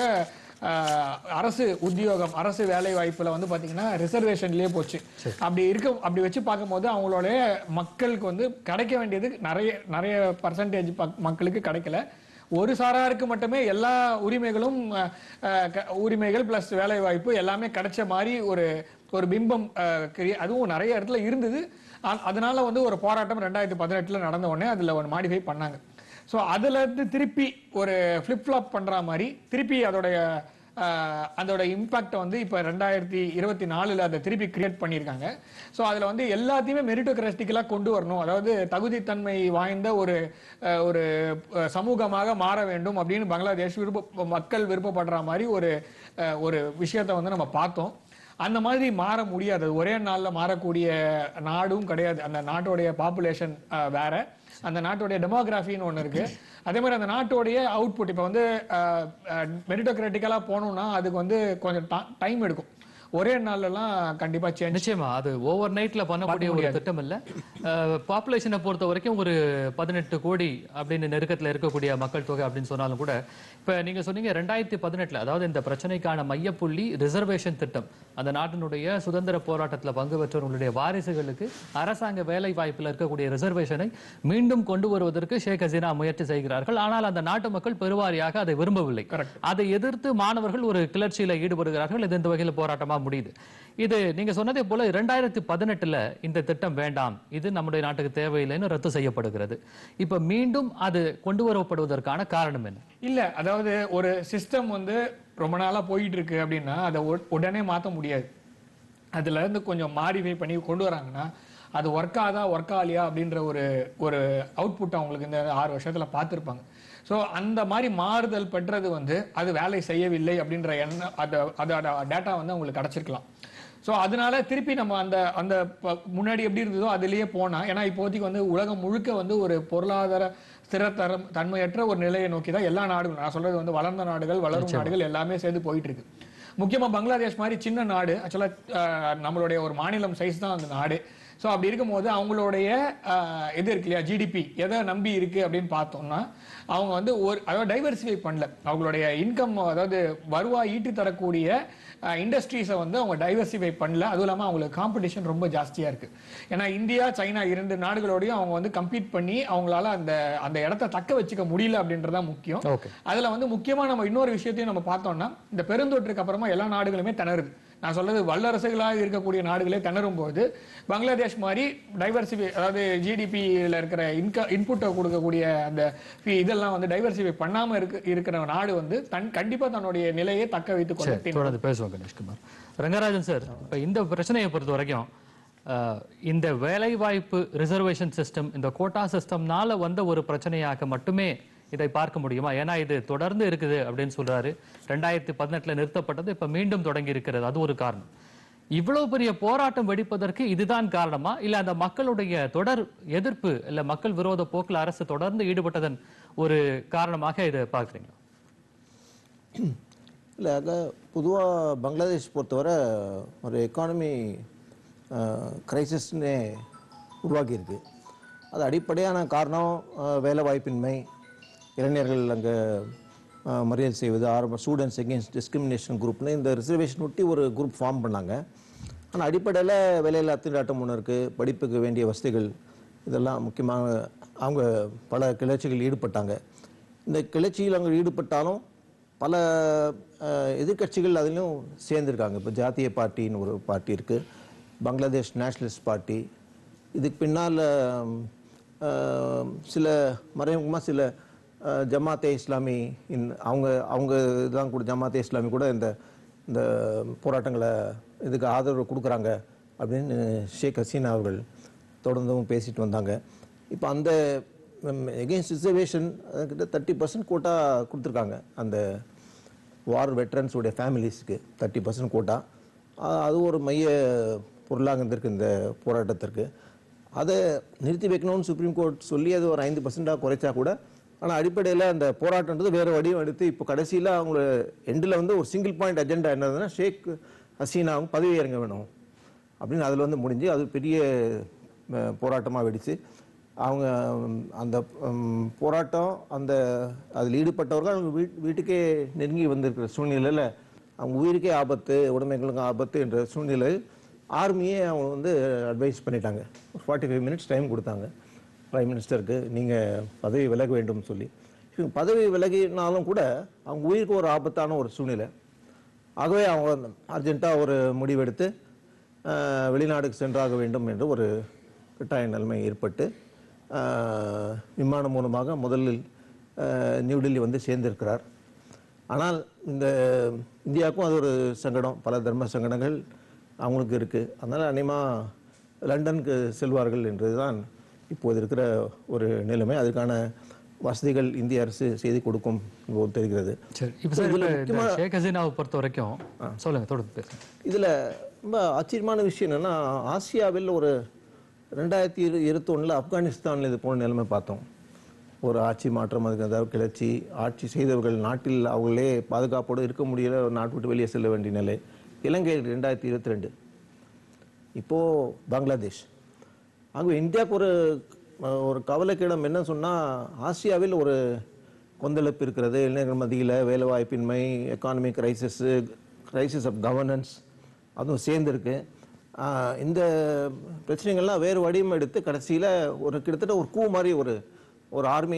ஆஹ், அரசு உத்தியோகம் அரசு வேலை வாய்ப்புல வந்து பாத்தீங்கன்னா ரிசர்வேஷன்லயே போச்சு அப்படி இருக்க அப்படி வச்சு பார்க்கும்போது அவங்களுடைய மக்களுக்கு வந்து கிடைக்க வேண்டியது நிறைய நிறைய பர்சன்டேஜ் மக்களுக்கு கிடைக்கல ஒரு சாராருக்கு மட்டுமே எல்லா உரிமைகளும் அஹ், அஹ், க- உரிமைகள் பிளஸ் வேலை வாய்ப்பு எல்லாமே கிடைச்ச மாதிரி ஒரு ஒரு பிம்பம் அஹ், கிரி- அதுவும் நிறைய இடத்துல இருந்தது அ- அதனால வந்து ஒரு போராட்டம் ரெண்டாயிரத்தி பதினெட்டுல நடந்த உடனே அதுல ஒரு மாடிஃபை பண்ணாங்க ஸோ அதுல இருந்து திருப்பி ஒரு ஃபிளிப் ஃப்ளாப் பண்ற மாதிரி திருப்பி அதோடைய ஆஹ், அதோட இம்பாக்டை வந்து இப்போ ரெண்டாயிரத்தி இருபத்தி நாலுல அதை திருப்பி கிரியேட் பண்ணியிருக்காங்க ஸோ அதில் வந்து எல்லாத்தையுமே மெரிட்டோகிராஸ்டிக்கலாக கொண்டு வரணும் அதாவது தகுதித்தன்மை வாய்ந்த ஒரு ஆஹ், ஒரு ஆஹ், சமூகமாக மாற வேண்டும் அப்படின்னு பங்களாதேஷ் விருப்ப மக்கள் விருப்பப்படுற மாதிரி ஒரு ஆஹ், ஒரு விஷயத்தை வந்து நம்ம பார்த்தோம் அந்த மாதிரி மாற முடியாது அது ஒரே நாள்ல மாறக்கூடிய நாடும் கிடையாது அந்த நாட்டோடைய பாப்புலேஷன் வேற அந்த நாட்டோடைய டெமோகிராஃபின்னு ஒன்று இருக்கு அதே மாதிரி அந்த நாட்டோடைய அவுட்புட் இப்போ வந்து மெரிட்டோக்ராட்டிக்கலாக போகணும்னா அதுக்கு வந்து கொஞ்சம் டைம் எடுக்கும் ஒரே நாள்லலாம் கண்டிப்பா சேஞ்ச் நிச்சயமா அது ஓவர் நைட்ல பண்ணக்கூடிய ஒரு திட்டம் இல்ல பாப்புலேஷனை பொறுத்த வரைக்கும் ஒரு பதினெட்டு கோடி அப்படின்னு நெருக்கத்துல இருக்கக்கூடிய மக்கள் தொகை அப்படின்னு சொன்னாலும் கூட இப்ப நீங்க சொன்னீங்க ரெண்டாயிரத்தி பதினெட்டுல அதாவது இந்த பிரச்சனைக்கான மையப்புள்ளி ரிசர்வேஷன் திட்டம் அந்த நாட்டினுடைய சுதந்திர போராட்டத்துல பங்கு பெற்றவர்களுடைய வாரிசுகளுக்கு அரசாங்க வேலை வாய்ப்புல இருக்கக்கூடிய ரிசர்வேஷனை மீண்டும் கொண்டு வருவதற்கு ஷேக் ஹசீனா முயற்சி செய்கிறார்கள் ஆனால் அந்த நாட்டு மக்கள் பெருவாரியாக அதை விரும்பவில்லை அதை எதிர்த்து மாணவர்கள் ஒரு கிளர்ச்சியில ஈடுபடுகிறார்கள் இது இந்த வகையில் போராட்டமா முடியுது இது நீங்க சொன்னதே போல இரண்டாயிரத்தி பதினெட்டுல இந்த திட்டம் வேண்டாம் இது நம்முடைய நாட்டுக்கு தேவையில்லைன்னு ரத்து செய்யப்படுகிறது இப்ப மீண்டும் அது கொண்டு வரப்படுவதற்கான காரணம் என்ன இல்ல அதாவது ஒரு சிஸ்டம் வந்து ரொம்ப நாளா போயிட்டு இருக்கு அப்படின்னா அதை உட- உடனே மாத்த முடியாது அதுல இருந்து கொஞ்சம் மாடிஃபை பண்ணி கொண்டு வராங்கன்னா அது ஒர்க் ஆதா ஒர்க் ஆகலையா அப்படின்ற ஒரு ஒரு அவுட்புட் அவங்களுக்கு இந்த ஆறு வருஷத்துல பார்த்துருப்பாங்க ஸோ அந்த மாதிரி மாறுதல் பெற்றது வந்து அது வேலை செய்யவில்லை அப்படின்ற எண்ணம் அதை அதோட டேட்டா வந்து அவங்களுக்கு கிடைச்சிருக்கலாம் ஸோ அதனால திருப்பி நம்ம அந்த அந்த ப- முன்னாடி எப்படி இருந்ததோ அதுலயே போனா ஏன்னா இப்போதைக்கு வந்து உலகம் முழுக்க வந்து ஒரு பொருளாதார ஸ்திரத்தரம் தன்மையற்ற ஒரு நிலையை நோக்கி தான் எல்லா நாடுகளும் நான் சொல்றது வந்து வளர்ந்த நாடுகள் வளரும் நாடுகள் எல்லாமே சேர்ந்து போயிட்டு இருக்கு முக்கியமா பங்களாதேஷ் மாதிரி சின்ன நாடு ஆக்சுவலாக நம்மளுடைய ஒரு மாநிலம் சைஸ் தான் அந்த நாடு ஸோ அப்படி இருக்கும்போது அவங்களுடைய ஆஹ், இது இருக்கு இல்லையா ஜிடிபி எதை நம்பி இருக்கு அப்படின்னு பார்த்தோம்னா அவங்க வந்து ஒரு அதாவது டைவர்சிஃபை பண்ணல அவங்களுடைய இன்கம் அதாவது வருவாய் ஈட்டி தரக்கூடிய இண்டஸ்ட்ரீஸை வந்து அவங்க டைவர்சிஃபை பண்ணல அதுவும் இல்லாமல் அவங்களுக்கு காம்படிஷன் ரொம்ப ஜாஸ்தியாக இருக்கு ஏன்னா இந்தியா சைனா இரண்டு நாடுகளோடையும் அவங்க வந்து கம்பீட் பண்ணி அவங்களால அந்த அந்த இடத்த தக்க வச்சுக்க முடியல அப்படின்றது தான் முக்கியம் ஓகே அதுல வந்து முக்கியமா நம்ம இன்னொரு விஷயத்தையும் நம்ம பார்த்தோம்னா இந்த பெருந்தொற்றுக்கு அப்புறமா எல்லா நாடுகளுமே திணறுது நான் சொல்றது வல்லரசுகளாக இருக்கக்கூடிய நாடுகளே திணறும் போது பங்களாதேஷ் மாதிரி டைவர்சிஃபை அதாவது ஜிடிபியில் இருக்கிற இன்க இன்புட்டை கொடுக்கக்கூடிய அந்த fee இதெல்லாம் வந்து டைவர்சிஃபை பண்ணாம இருக்க இருக்கிற நாடு வந்து தன் கண்டிப்பா தன்னுடைய நிலையை தக்க வைத்துக் கொள்ள சரி தொடர்ந்து பேசுவோம் கணேஷ்குமார் ரங்கராஜன் சார் இப்போ இந்த பிரச்சனையை பொறுத்த வரைக்கும் அஹ், இந்த வேலைவாய்ப்பு ரிசர்வேஷன் சிஸ்டம் இந்த கோட்டா சிஸ்டம்னால வந்த ஒரு பிரச்சனையாக மட்டுமே இதை பார்க்க முடியுமா ஏன்னா இது தொடர்ந்து இருக்குது அப்படின்னு சொல்றாரு ரெண்டாயிரத்தி பதினெட்டுல நிறுத்தப்பட்டது இப்ப மீண்டும் தொடங்கி இருக்கிறது அது ஒரு காரணம் இவ்வளவு பெரிய போராட்டம் வெடிப்பதற்கு இதுதான் காரணமா இல்ல அந்த மக்களுடைய தொடர் எதிர்ப்பு இல்ல மக்கள் விரோத போக்கில் அரசு தொடர்ந்து ஈடுபட்டதன் ஒரு காரணமாக இதை பார்க்குறீங்களா இல்லை அங்கே பொதுவாக பங்களாதேஷ் பொறுத்தவரை ஒரு எக்கானமி கிரைசிஸ்னே உருவாக்கியிருக்கு அது அடிப்படையான காரணம் அஹ், வேலைவாய்ப்பின்மை இளைஞர்கள் அங்கே மறியல் செய்வது ஆரம்ப ஸ்டூடெண்ட்ஸ் எகென்ஸ்ட் டிஸ்கிரிமினேஷன் குரூப்னு இந்த ரிசர்வேஷன் ஒட்டி ஒரு குரூப் ஃபார்ம் பண்ணாங்க ஆனால் அடிப்படையில் வேலையில்லா திண்டாட்டம் ஒன்று இருக்குது படிப்புக்கு வேண்டிய வசதிகள் இதெல்லாம் முக்கியமாக அவங்க பல கிளர்ச்சிகள் ஈடுபட்டாங்க இந்த கிளர்ச்சியில் அவங்க ஈடுபட்டாலும் பல அஹ், எதிர்க்கட்சிகள் அதிலும் சேர்ந்துருக்காங்க இப்போ ஜாத்திய பார்ட்டின்னு ஒரு பார்ட்டி இருக்குது பங்களாதேஷ் நேஷனலிஸ்ட் பார்ட்டி இதுக்கு பின்னால் அஹ், சில மறைமுகமாக சில அஹ், ஜமாத்தே இஸ்லாமி இன் அவங்க அவங்க இதெல்லாம் கூட ஜமாத்தே இஸ்லாமி கூட இந்த இந்த போராட்டங்களை இதுக்கு ஆதரவு கொடுக்குறாங்க அப்படின்னு ஷேக் ஹசீனா அவர்கள் தொடர்ந்தும் பேசிட்டு வந்தாங்க இப்போ அந்த எகெயின்ஸ்ட் ரிசர்வேஷன் கிட்ட தேர்ட்டி பர்சன்ட் கோட்டா கொடுத்துருக்காங்க அந்த வார் வெட்டரன்ஸுடைய ஃபேமிலிஸ்க்கு தேர்ட்டி பர்சன்ட் கோட்டா அ- அது ஒரு மைய பொருளாக இருந்திருக்கு இந்த போராட்டத்திற்கு அதை நிறுத்தி வைக்கணும்னு சுப்ரீம் கோர்ட் சொல்லி அது ஒரு ஐந்து பர்சன்டாக குறைச்சா கூட ஆனால் அடிப்படையில் அந்த போராட்டன்றது வேறு வடிவம் எடுத்து இப்போ கடைசியில் அவங்கள எண்டில் வந்து ஒரு சிங்கிள் பாயிண்ட் அஜெண்டா என்னதுன்னா ஷேக் ஹசீனாவும் பதவி இறங்க வேணும் அப்படின்னு அதில் வந்து முடிஞ்சு அது பெரிய போராட்டமாக வெடிச்சு அவங்க ம், அந்த ம், போராட்டம் அந்த அதில் ஈடுபட்டவர்கள் அவங்க வீட் வீட்டுக்கே நெருங்கி வந்திருக்கிற சூழ்நிலையில் அவங்க உயிருக்கே ஆபத்து உடைமைகளுக்கு ஆபத்து என்ற சூழ்நிலை ஆர்மியே அவங்க வந்து அட்வைஸ் பண்ணிட்டாங்க ஒரு ஃபார்ட்டி ஃபைவ் மினிட்ஸ் டைம் கொடுத்தாங்க பிரைம் மினிஸ்டருக்கு நீங்கள் பதவி விலக வேண்டும் சொல்லி இவங்க பதவி விலகினாலும் கூட அவங்க உயிருக்கு ஒரு ஆபத்தான ஒரு சூழ்நிலை ஆகவே அவங்க அர்ஜென்ட்டாக ஒரு முடிவெடுத்து அஹ், வெளிநாடுக்கு சென்றாக வேண்டும் என்று ஒரு கட்டாய நிலைமை ஏற்பட்டு அஹ், விமானம் மூலமாக முதலில் அஹ், நியூடெல்லி வந்து சேர்ந்திருக்கிறார் ஆனால் இந்த இந்தியாவுக்கும் அது ஒரு சங்கடம் பல தர்ம சங்கடங்கள் அவங்களுக்கு இருக்குது அதனால் அநேகமாக லண்டனுக்கு செல்வார்கள் என்றுதான் இப்போது இருக்கிற ஒரு நிலைமை அதுக்கான வசதிகள் இந்திய அரசு செய்து கொடுக்கும் போல் தெரிகிறது சரி இப்போ சார் இதுல இப்ப இந்த முக்கியமா- ஷேக் ஹசீனாவை பொறுத்த வரைக்கும் சொல்லுங்க தொடர்ந்து பேசுங்க இதில் ரொம்ப ஆச்சரியமான விஷயம் என்னன்னா ஆசியாவில் ஒரு ரெண்டாயிரத்தி இரு இருபத்தொன்னில் ஆப்கானிஸ்தானில் இது போன நிலைமை பார்த்தோம் ஒரு ஆட்சி மாற்றம் அதுக்கு அதாவது கிளர்ச்சி ஆட்சி செய்தவர்கள் நாட்டில் அவங்களே பாதுகாப்போடு இருக்க முடியல ஒரு நாட்டு விட்டு வெளியே செல்ல வேண்டிய நிலை இலங்கை ரெண்டாயிரத்தி இருபத்தி ரெண்டு இப்போது பங்களாதேஷ் ஆகவே இந்தியாவுக்கு ஒரு அஹ், ஒரு கவலைக்கிடம் என்ன சொன்னால் ஆசியாவில் ஒரு கொந்தளிப்பு இருக்கிறது இளைஞர்கள் மத்தியில் வேலைவாய்ப்பின்மை economic crisis crisis of governance அதுவும் சேர்ந்துருக்கு ஆஹ், இந்த பிரச்சனைகள்லாம் வேறு வடிவம் எடுத்து கடைசியில் ஒரு கிட்டத்தட்ட ஒரு கூ மாதிரி ஒரு ஒரு ஆர்மி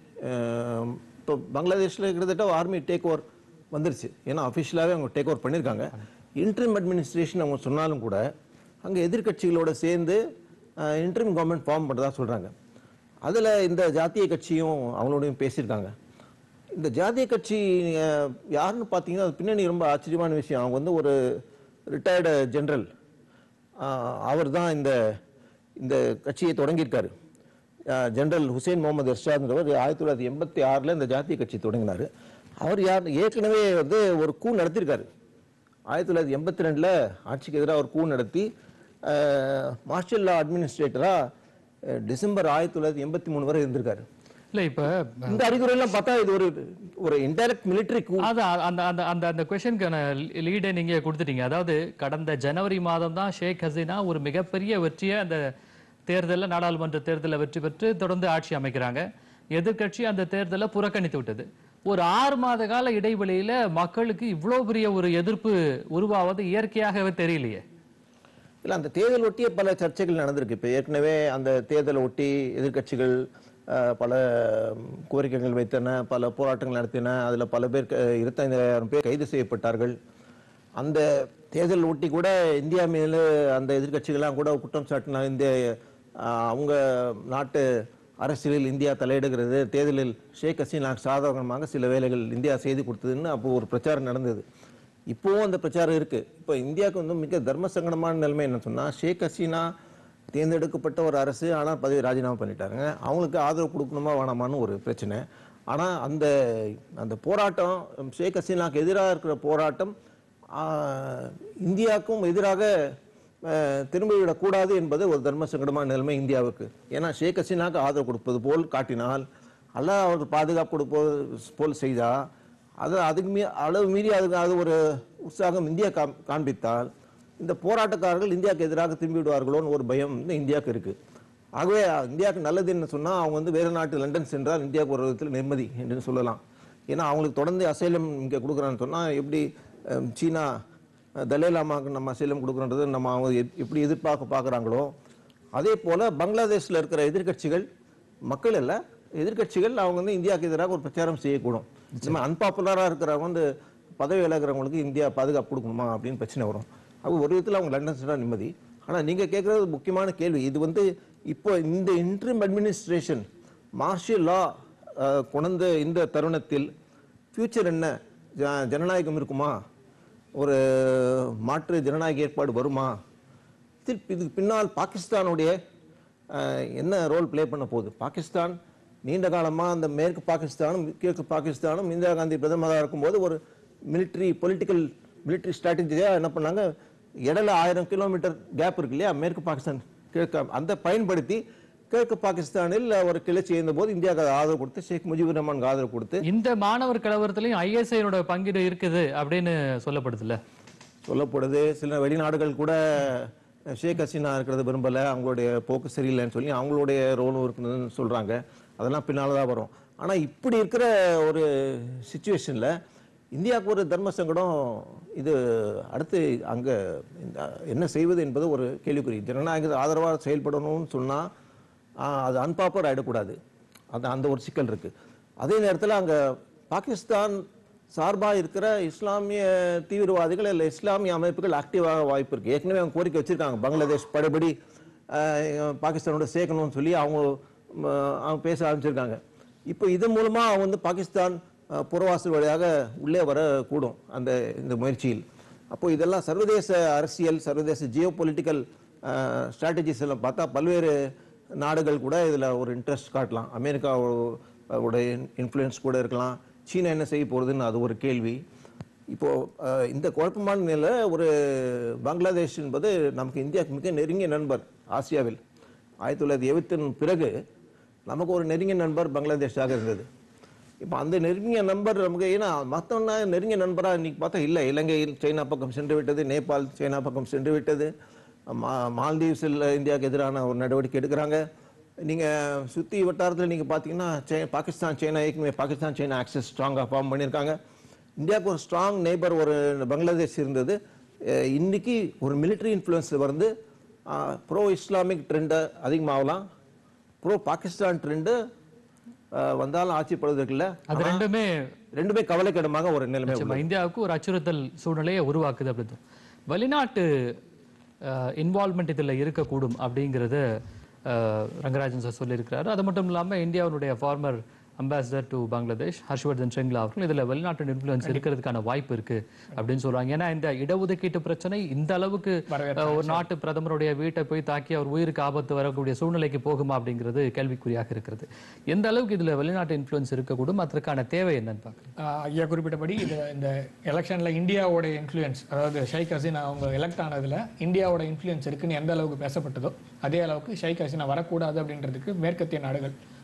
இப்போ பங்களாதேஷில் கிட்டத்தட்ட ஆர்மி டேக் ஓவர் வந்துருச்சு ஏன்னா அஃபிஷியலாகவே அவங்க டேக் ஓவர் பண்ணியிருக்காங்க இன்ட்ரீம் அட்மினிஸ்ட்ரேஷன் அவங்க சொன்னாலும் கூட அங்கே எதிர்க்கட்சிகளோட சேர்ந்து இன்ட்ரீம் கவர்மெண்ட் ஃபார்ம் பண்ணுறதா சொல்கிறாங்க அதில் இந்த ஜாத்திய கட்சியும் அவங்களோடையும் பேசியிருக்காங்க இந்த ஜாதிய கட்சி நீங்க யாருன்னு பார்த்தீங்கன்னா அது பின்னணி ரொம்ப ஆச்சரியமான விஷயம் அவங்க வந்து ஒரு ரிட்டையர்டு ஜெனரல் அவர் தான் இந்த இந்த கட்சியை தொடங்கியிருக்காரு ஆஹ் ஜெனரல் ஹுசேன் முகமது எர்ஷாத்ன்றவர் ஆயிரத்தி தொள்ளாயிரத்தி எண்பத்தி ஆறில் இந்த ஜாத்திய கட்சி தொடங்கினார் அவர் யார் ஏற்கனவே வந்து ஒரு கூ நடத்தியிருக்காரு ஆயிரத்தி தொள்ளாயிரத்தி எண்பத்தி ரெண்டில் ஆட்சிக்கு எதிராக ஒரு கூ நடத்தி மார்ஷல் லா அட்மினிஸ்ட்ரேட்டராக டிசம்பர் ஆயிரத்தி தொள்ளாயிரத்தி எண்பத்தி மூணு வரை இருந்திருக்காரு இல்ல இப்ப இந்த அறிகுறியெல்லாம் பார்த்தா இது ஒரு ஒரு இன்டைரக்ட் மிலிட்டரி அதான் அந்த அந்த அந்த அந்த கொஸ்டினுக்கான லீடை நீங்க கொடுத்துட்டீங்க அதாவது கடந்த ஜனவரி மாதம் தான் ஷேக் ஹசீனா ஒரு மிகப்பெரிய வெற்றியை அந்த தேர்தலில் நாடாளுமன்ற தேர்தலில் வெற்றி பெற்று தொடர்ந்து ஆட்சி அமைக்கிறாங்க எதிர்க்கட்சி அந்த தேர்தலை புறக்கணித்து விட்டது ஒரு ஆறு மாத கால இடைவெளியில மக்களுக்கு இவ்வளவு பெரிய ஒரு எதிர்ப்பு உருவாவது இயற்கையாகவே தெரியலையே இல்லை அந்த தேர்தல் ஒட்டிய பல சர்ச்சைகள் நடந்திருக்கு இப்போ ஏற்கனவே அந்த தேர்தலை ஒட்டி எதிர்க்கட்சிகள் அஹ், பல ம், கோரிக்கைகள் வைத்தன பல போராட்டங்கள் நடத்தின அதில் பல பேர் க- இருபத்தைந்தாயிரம் பேர் கைது செய்யப்பட்டார்கள் அந்த தேர்தல் ஒட்டி கூட இந்தியா மேல அந்த எதிர்க்கட்சிகள்லாம் கூட குற்றம் சாட்டின இந்த அஹ், அவங்க நாட்டு அரசியலில் இந்தியா தலையிடுகிறது தேர்தலில் ஷேக் ஹசீனாக்கு சாதகமாக சில வேலைகள் இந்தியா செய்து கொடுத்ததுன்னு அப்போ ஒரு பிரச்சாரம் நடந்தது இப்போவும் அந்த பிரச்சாரம் இருக்கு இப்போ இந்தியாவுக்கு வந்து மிக தர்ம சங்கடமான நிலைமை என்ன சொன்னா ஷேக் ஹசீனா தேர்ந்தெடுக்கப்பட்ட ஒரு அரசு ஆனால் பதவி ராஜினாமா பண்ணிட்டாங்க அவங்களுக்கு ஆதரவு கொடுக்கணுமா வேணாமான்னு ஒரு பிரச்சனை ஆனால் அந்த அந்த போராட்டம் ஷேக் ஹசீனாக்கு எதிராக இருக்கிற போராட்டம் ஆஹ், இந்தியாவுக்கும் எதிராக ஆஹ், திரும்பிவிடக்கூடாது என்பது ஒரு தர்ம சங்கடமான நிலைமை இந்தியாவுக்கு ஏன்னா ஷேக் ஹசீனாக்கு ஆதரவு கொடுப்பது போல் காட்டினால் அல்லாஹ் அவருக்கு பாதுகாப்பு கொடுப்பது போல் செய்தா அது அதுக்கு மீ அளவு மீறி அதுக்கு அது ஒரு உற்சாகம் இந்தியா காம் காண்பித்தால் இந்த போராட்டக்காரர்கள் இந்தியாவுக்கு எதிராக திரும்பி விடுவார்களோன்னு ஒரு பயம் வந்து இந்தியாவுக்கு இருக்கு ஆகவே இந்தியாவுக்கு நல்லது என்ன சொன்னா அவங்க வந்து வேறு நாட்டு லண்டன் சென்றால் இந்தியாவுக்கு ஒரு விதத்தில் நிம்மதி என்று சொல்லலாம் ஏன்னா அவங்களுக்கு தொடர்ந்து அசைலம் இங்கே கொடுக்குறான்னு சொன்னா எப்படி அஹ், சீனா அஹ், தலை லாமாவுக்கு நம்ம அசைலம் கொடுக்குறன்றது நம்ம அவங்க எப்- எப்படி எதிர்பார்க்க பார்க்குறாங்களோ அதே போல பங்களாதேஷ்ல இருக்கிற எதிர்க்கட்சிகள் மக்கள் அல்ல எதிர்க்கட்சிகள் அவங்க வந்து இந்தியாவுக்கு எதிராக ஒரு பிரச்சாரம் செய்யக்கூடும் நம்ம அன்பாப்புலராக இருக்கிறவங்க வந்து பதவி விலகிறவங்களுக்கு இந்தியா பாதுகாப்பு கொடுக்கணுமா அப்படின்னு பிரச்சனை வரும் அது ஒரு விதத்தில் அவங்க லண்டன் சென்றால் நிம்மதி ஆனால் நீங்கள் கேட்குறது முக்கியமான கேள்வி இது வந்து இப்போ இந்த இன்ட்ரீம் அட்மினிஸ்ட்ரேஷன் மார்ஷியல் லா கொண்ட இந்த தருணத்தில் ஃபியூச்சர் என்ன ஜ- ஜனநாயகம் இருக்குமா ஒரு மாற்று ஜனநாயக ஏற்பாடு வருமா இதில் இதுக்கு பின்னால் பாகிஸ்தானுடைய அஹ், என்ன ரோல் ப்ளே பண்ண போகுது பாகிஸ்தான் நீண்ட காலமாக அந்த மேற்கு பாகிஸ்தானும் கிழக்கு பாகிஸ்தானும் இந்திரா காந்தி பிரதமராக இருக்கும்போது ஒரு மிலிட்ரி பொலிட்டிக்கல் மிலிட்ரி ஸ்ட்ராட்டஜியாக என்ன பண்ணாங்க இடையில ஆயிரம் கிலோமீட்டர் கேப் இருக்கு இல்லையா மேற்கு பாகிஸ்தான் கிழக்கு அந்த பயன்படுத்தி கிழக்கு பாகிஸ்தானில் ஒரு கிளர்ச்சி இருந்த போது இந்தியாவுக்கு அது ஆதரவு கொடுத்து ஷேக் முஜிபுர் ரஹ்மானுக்கு ஆதரவு கொடுத்து இந்த மாணவர் கலவரத்திலையும் ஐஎஸ்ஐயோட பங்கீடு இருக்குது அப்படின்னு சொல்லப்படுதுல்ல சொல்லப்படுது சில வெளிநாடுகள் கூட ஷேக் ஹசீனா இருக்கிறது விரும்பல அவங்களுடைய போக்கு சரியில்லைன்னு சொல்லி அவங்களுடைய ரோலும் இருக்குதுன்னு சொல்றாங்க அதெல்லாம் பின்னால தான் வரும் ஆனா இப்படி இருக்கிற ஒரு சுச்சுவேஷன்ல இந்தியாவுக்கு ஒரு தர்ம சங்கடம் இது அடுத்து அங்க இந்த என்ன செய்வது என்பது ஒரு கேள்விக்குறி ஜனநாயக ஆதரவாக செயல்படணும்னு சொன்னா ஆஹ், அது அன்பாப்பர் ஆயிடக்கூடாது அது அந்த ஒரு சிக்கல் இருக்கு அதே நேரத்தில் அங்க பாகிஸ்தான் சார்பாக இருக்கிற இஸ்லாமிய தீவிரவாதிகள் இல்லை இஸ்லாமிய அமைப்புகள் ஆக்டிவாக வாய்ப்பு இருக்கு ஏற்கனவே அவங்க கோரிக்கை வச்சிருக்காங்க பங்களாதேஷ் படைபடி ஆஹ், பாகிஸ்தானோட சேர்க்கணும்னு சொல்லி அவங்க ம, அவங்க பேச ஆரம்பிச்சிருக்காங்க இப்போ இது மூலமா அவங்க வந்து பாகிஸ்தான் ஆஹ், புறவாசல் வழியாக உள்ளே வரக்கூடும் அந்த இந்த முயற்சியில் அப்போ இதெல்லாம் சர்வதேச அரசியல் சர்வதேச ஜியோ பொலிட்டிக்கல் ஸ்ட்ராட்டஜிஸ் எல்லாம் பார்த்தா பல்வேறு நாடுகள் கூட இதில் ஒரு இன்ட்ரெஸ்ட் காட்டலாம் அமெரிக்காவோட இன்ஃப்ளூயன்ஸ் கூட இருக்கலாம் சீனா என்ன செய்ய போகிறதுன்னு அது ஒரு கேள்வி இப்போ அஹ், இந்த குழப்பமான நிலையில ஒரு பங்களாதேஷ் என்பது நமக்கு இந்தியாவுக்கு மிக நெருங்கிய நண்பர் ஆசியாவில் ஆயிரத்தி தொள்ளாயிரத்தி எழுபத்தின் பிறகு நமக்கு ஒரு நெருங்கிய நண்பர் பங்களாதேஷாக இருந்தது இப்போ அந்த நெருங்கிய நண்பர் நமக்கு ஏன்னா மற்றவங்க நெருங்கிய நண்பராக இன்னைக்கு பார்த்தா இல்லை இலங்கை சைனா பக்கம் சென்று விட்டது நேபாள் சைனா பக்கம் சென்று விட்டது மா மால்தீவ்ஸில் இந்தியாவுக்கு எதிரான ஒரு நடவடிக்கை எடுக்கிறாங்க நீங்கள் சுற்றி வட்டாரத்தில் நீங்கள் பார்த்தீங்கன்னா சை பாகிஸ்தான் சைனா ஏற்கனவே பாகிஸ்தான் சைனா ஆக்சஸ் ஸ்ட்ராங்காக ஃபார்ம் பண்ணியிருக்காங்க இந்தியாவுக்கு ஒரு ஸ்ட்ராங் நெய்பர் ஒரு பங்களாதேஷ் இருந்தது அஹ் இன்னைக்கு ஒரு மிலிட்ரி இன்ஃப்ளூயன்ஸ் வந்து ப்ரோ இஸ்லாமிக் ட்ரெண்டு அதிகமாகலாம் ப்ரோ பாகிஸ்தான் ட்ரெண்டு வந்தாலும் ஆட்சிப்படுவதற்கு இல்லை அது ரெண்டுமே ரெண்டுமே கவலைக்கிடமாக ஒரு நிலைமை நிச்சயமா இந்தியாவுக்கு ஒரு அச்சுறுத்தல் சூழ்நிலையை உருவாக்குது அப்படின்னு வெளிநாட்டு இன்வால்மெண்ட் இதுல இருக்கக்கூடும் அப்படிங்கறத அஹ், ரங்கராஜன் சார் சொல்லியிருக்கிறாரு அது மட்டும் இல்லாம இந்தியாவுடைய former ambassador to Bangladesh Harshvardhan Shringla அவர்கள் இதுல வெளிநாட்டு இன்ஃப்ளூயன்ஸ் இருக்கிறதுக்கான வாய்ப்பு இருக்கு அப்படின்னு சொல்றாங்க ஏன்னா இந்த இடஒதுக்கீட்டு பிரச்சனை இந்த அளவுக்கு அஹ், ஒரு நாட்டு பிரதமருடைய வீட்டை போய் தாக்கி அவர் உயிருக்கு ஆபத்து வரக்கூடிய சூழ்நிலைக்கு போகுமா அப்படிங்கிறது கேள்விக்குறியாக இருக்கிறது எந்த அளவுக்கு இதுல வெளிநாட்டு இன்ஃப்ளூயன்ஸ் இருக்கக்கூடும் அதற்கான தேவை என்னன்னு பார்க்குறேன் ஆஹ் ஐயா குறிப்பிட்டபடி இது இந்த எலெக்ஷன்ல இந்தியாவோட இன்ஃப்ளூயன்ஸ் அதாவது ஷைக் ஹசீனா அவங்க எலெக்ட் ஆனதுல இந்தியாவோட இன்ஃப்ளூயன்ஸ் இருக்குன்னு எந்த அளவுக்கு பேசப்பட்டதோ அதே அளவுக்கு ஷைக் ஹசீனா வரக்கூடாது அப்படின்றதுக்கு மேற்கத்திய நாடுகள்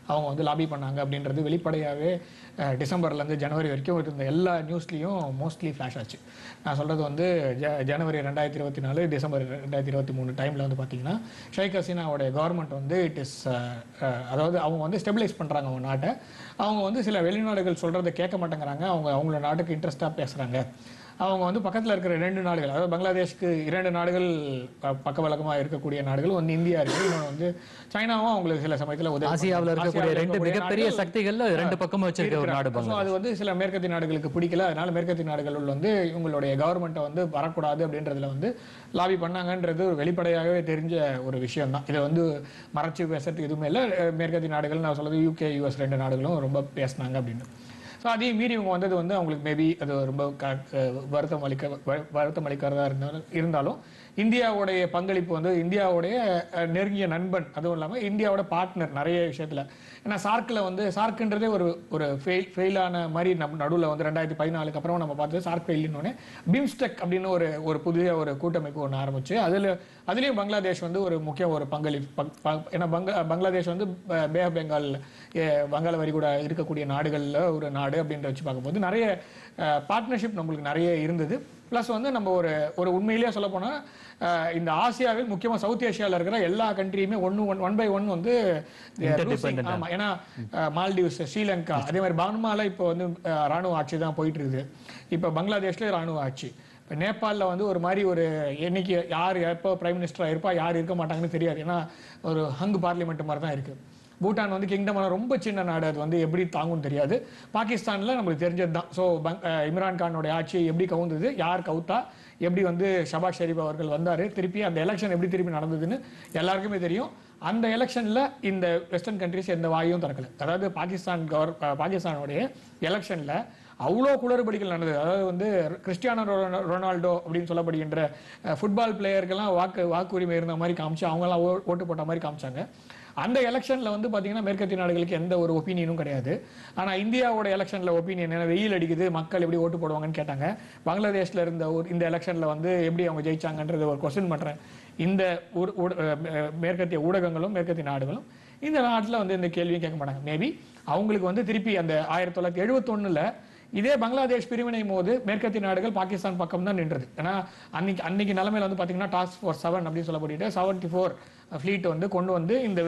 அவங்க வந்து லாபி பண்ணாங்க அப்படின்றது வெளிப்படையாகவே டிசம்பர்லேருந்து ஜனவரி வரைக்கும் இருந்த எல்லா நியூஸ்லேயும் மோஸ்ட்லி ஃப்ளாஷ் ஆச்சு நான் சொல்கிறது வந்து ஜ ஜனவரி ரெண்டாயிரத்தி இருபத்தி நாலு டிசம்பர் ரெண்டாயிரத்தி இருபத்தி மூணு டைமில் வந்து பார்த்தீங்கன்னா ஷேக் ஹசீனாவுடைய கவர்மெண்ட் வந்து இட் இஸ் அதாவது அவங்க வந்து ஸ்டெபிலைஸ் பண்ணுறாங்க அவங்க நாட்டை அவங்க வந்து சில வெளிநாடுகள் சொல்கிறத கேட்க மாட்டேங்கிறாங்க அவங்க அவங்களோட நாட்டுக்கு இன்ட்ரெஸ்ட்டாக பேசுகிறாங்க அவங்க வந்து பக்கத்தில் இருக்கிற ரெண்டு நாடுகள் அதாவது பங்களாதேஷ்க்கு இரண்டு நாடுகள் ப- பக்கபலகமாக இருக்கக்கூடிய நாடுகள் ஒன்று இந்தியா இருக்குது இன்னொன்று வந்து சைனாவும் அவங்களுக்கு சில சமயத்தில் உதவி ஆசியாவுல பண்ணுது. இருக்கக்கூடிய ஆசியாவுல ரெண்டு இருக்கக்கூடிய மிகப்பெரிய நாடுகள் சக்திகள்ல ரெண்டு பக்கமும் வச்சிருக்க ஒரு நாடு இருக்கிறாங்க. So, பங்களாதேஷ் அது வந்து சில மேற்கத்திய நாடுகளுக்கு பிடிக்கல அதனால மேற்கத்திய நாடுகள் வந்து இவங்களுடைய கவர்மெண்ட்டை வந்து வரக்கூடாது அப்படின்றதுல வந்து லாபி பண்ணாங்கன்றது ஒரு வெளிப்படையாகவே தெரிஞ்ச ஒரு விஷயம் தான் இதை வந்து மறைச்சு பேசுறதுக்கு எதுவுமே இல்லை அஹ் மேற்கத்திய நாடுகள் நான் சொல்றது யூகே யூஎஸ் ரெண்டு நாடுகளும் ரொம்ப பேசினாங்க அப்படின்னு ஸோ அதையும் மீறி இவங்க வந்தது வந்து அவங்களுக்கு மேபி அது ரொம்ப க- க- வருத்தம் அளிக்க வ- வருத்தம் அளிக்கிறதா இருந்தாலும் இருந்தாலும் இந்தியாவுடைய பங்களிப்பு வந்து இந்தியாவுடைய அஹ், நெருங்கிய நண்பன் அதுவும் இல்லாமல் இந்தியாவோட பார்ட்னர் நிறைய விஷயத்துல ஏன்னா சார்க்கில் வந்து சார்க்குன்றதே ஒரு ஒரு ஃபெயில் ஃபெயிலான மாதிரி நம்ம நடுவில் வந்து ரெண்டாயிரத்தி பதினாலுக்கு அப்புறம் நம்ம பார்த்தது சார்க் ஃபெயிலினோடனே பீம்ஸ்டெக் அப்படின்னு ஒரு ஒரு புதிய ஒரு கூட்டமைப்பு ஒன்று ஆரம்பிச்சு அதில் அதுலேயும் பங்களாதேஷ் வந்து ஒரு முக்கிய ஒரு பங்களிப்பு பங்- பங்- ஏன்னா பங்க பங்களாதேஷ் வந்து ப- பே ஆஃப் பெங்கால் எ- வங்காள வரிகுடா இருக்கக்கூடிய நாடுகளில் ஒரு நாடு அப்படின்ற வச்சு பார்க்கும்போது நிறைய பார்ட்னர்ஷிப் நம்மளுக்கு நிறைய இருந்தது ப்ளஸ் வந்து நம்ம ஒரு ஒரு உண்மையிலேயே சொல்ல போனா அஹ், இந்த ஆசியாவில் முக்கியமாக சவுத் ஏஷியாவில் இருக்கிற எல்லா கண்ட்ரியுமே ஒன்று ஒன் ஒன் பை ஒன் வந்து they are losing. Interdependent. ஆமா ஏன்னா அஹ், மால்டீவ்ஸ் ஸ்ரீலங்கா அதே மாதிரி பர்மால இப்போ வந்து அஹ், ராணுவ ஆட்சி தான் போயிட்டு இருக்குது இப்போ பங்களாதேஷ்ல ராணுவ ஆட்சி இப்போ நேபாளில் வந்து ஒரு மாதிரி ஒரு என்னைக்கு யார் எப்போ பிரைம் மினிஸ்டராக இருப்பா யார் இருக்க மாட்டாங்கன்னு தெரியாது ஏன்னா ஒரு ஹங்கு பார்லிமெண்ட் மாதிரி தான் இருக்கு பூட்டான் வந்து கிங்டமான ரொம்ப சின்ன நாடு அது வந்து எப்படி தாங்கும்னு தெரியாது பாகிஸ்தானில் நம்மளுக்கு தெரிஞ்சது தான் ஸோ இம்ரான் கானோட ஆட்சி எப்படி கவுந்தது யார் கவுத்தா எப்படி வந்து ஷபாஷ் ஷெரீப் அவர்கள் வந்தார் திருப்பி அந்த எலெக்ஷன் எப்படி திருப்பி நடந்ததுன்னு எல்லாருக்குமே தெரியும் அந்த எலெக்ஷனில் இந்த வெஸ்டர்ன் கண்ட்ரிஸ் எந்த வாயும் திறக்கல அதாவது பாகிஸ்தான் கவர் அஹ் பாகிஸ்தானுடைய எலெக்ஷனில் அவ்வளோ குளறுபடிகள் நடந்தது அதாவது வந்து கிறிஸ்டியானோ ரொனா- ரொனால்டோ அப்படின்னு சொல்லப்படுகின்ற ஃபுட்பால் பிளேயருக்கெல்லாம் வாக்கு வாக்குரிமை இருந்த மாதிரி காமிச்சு அவங்கெல்லாம் ஓ- ஓட்டு போட்ட மாதிரி காமிச்சாங்க அந்த எலெக்ஷனில் வந்து பார்த்தீங்கன்னா மேற்கத்திய நாடுகளுக்கு எந்த ஒரு ஒப்பீனியனும் கிடையாது ஆனால் இந்தியாவோட எலெக்ஷனில் ஒப்பீனியன் என்ன வெயில் அடிக்குது மக்கள் எப்படி ஓட்டு போடுவாங்கன்னு கேட்டாங்க பங்களாதேஷ்ல இருந்த ஒரு இந்த எலெக்ஷனில் வந்து எப்படி அவங்க ஜெயிச்சாங்கன்றது ஒரு கொஸ்டின் பண்ணுறேன் இந்த ஊர் ஊட- அஹ் மேற்கத்திய ஊடகங்களும் மேற்கத்திய நாடுகளும் இந்த நாட்டில் வந்து இந்த கேள்வியும் கேட்க மாட்டாங்க மேபி அவங்களுக்கு வந்து திருப்பி அந்த ஆயிரத்தி தொள்ளாயிரத்தி எழுபத்தொன்னுல இதே பங்களாதேஷ் பிரிவினை போது மேற்கத்திய நாடுகள் பாகிஸ்தான் பக்கம் தான் நின்றது ஏன்னா அன்னைக்கு அன்னைக்கு நிலைமையில வந்து பாத்தீங்கன்னா டாஸ்க் ஃபோர் செவன் அப்படின்னு சொல்லப்பட்டு செவன்டி ஃபோர் ஃபிளீட் வந்து கொண்டு வந்து இந்த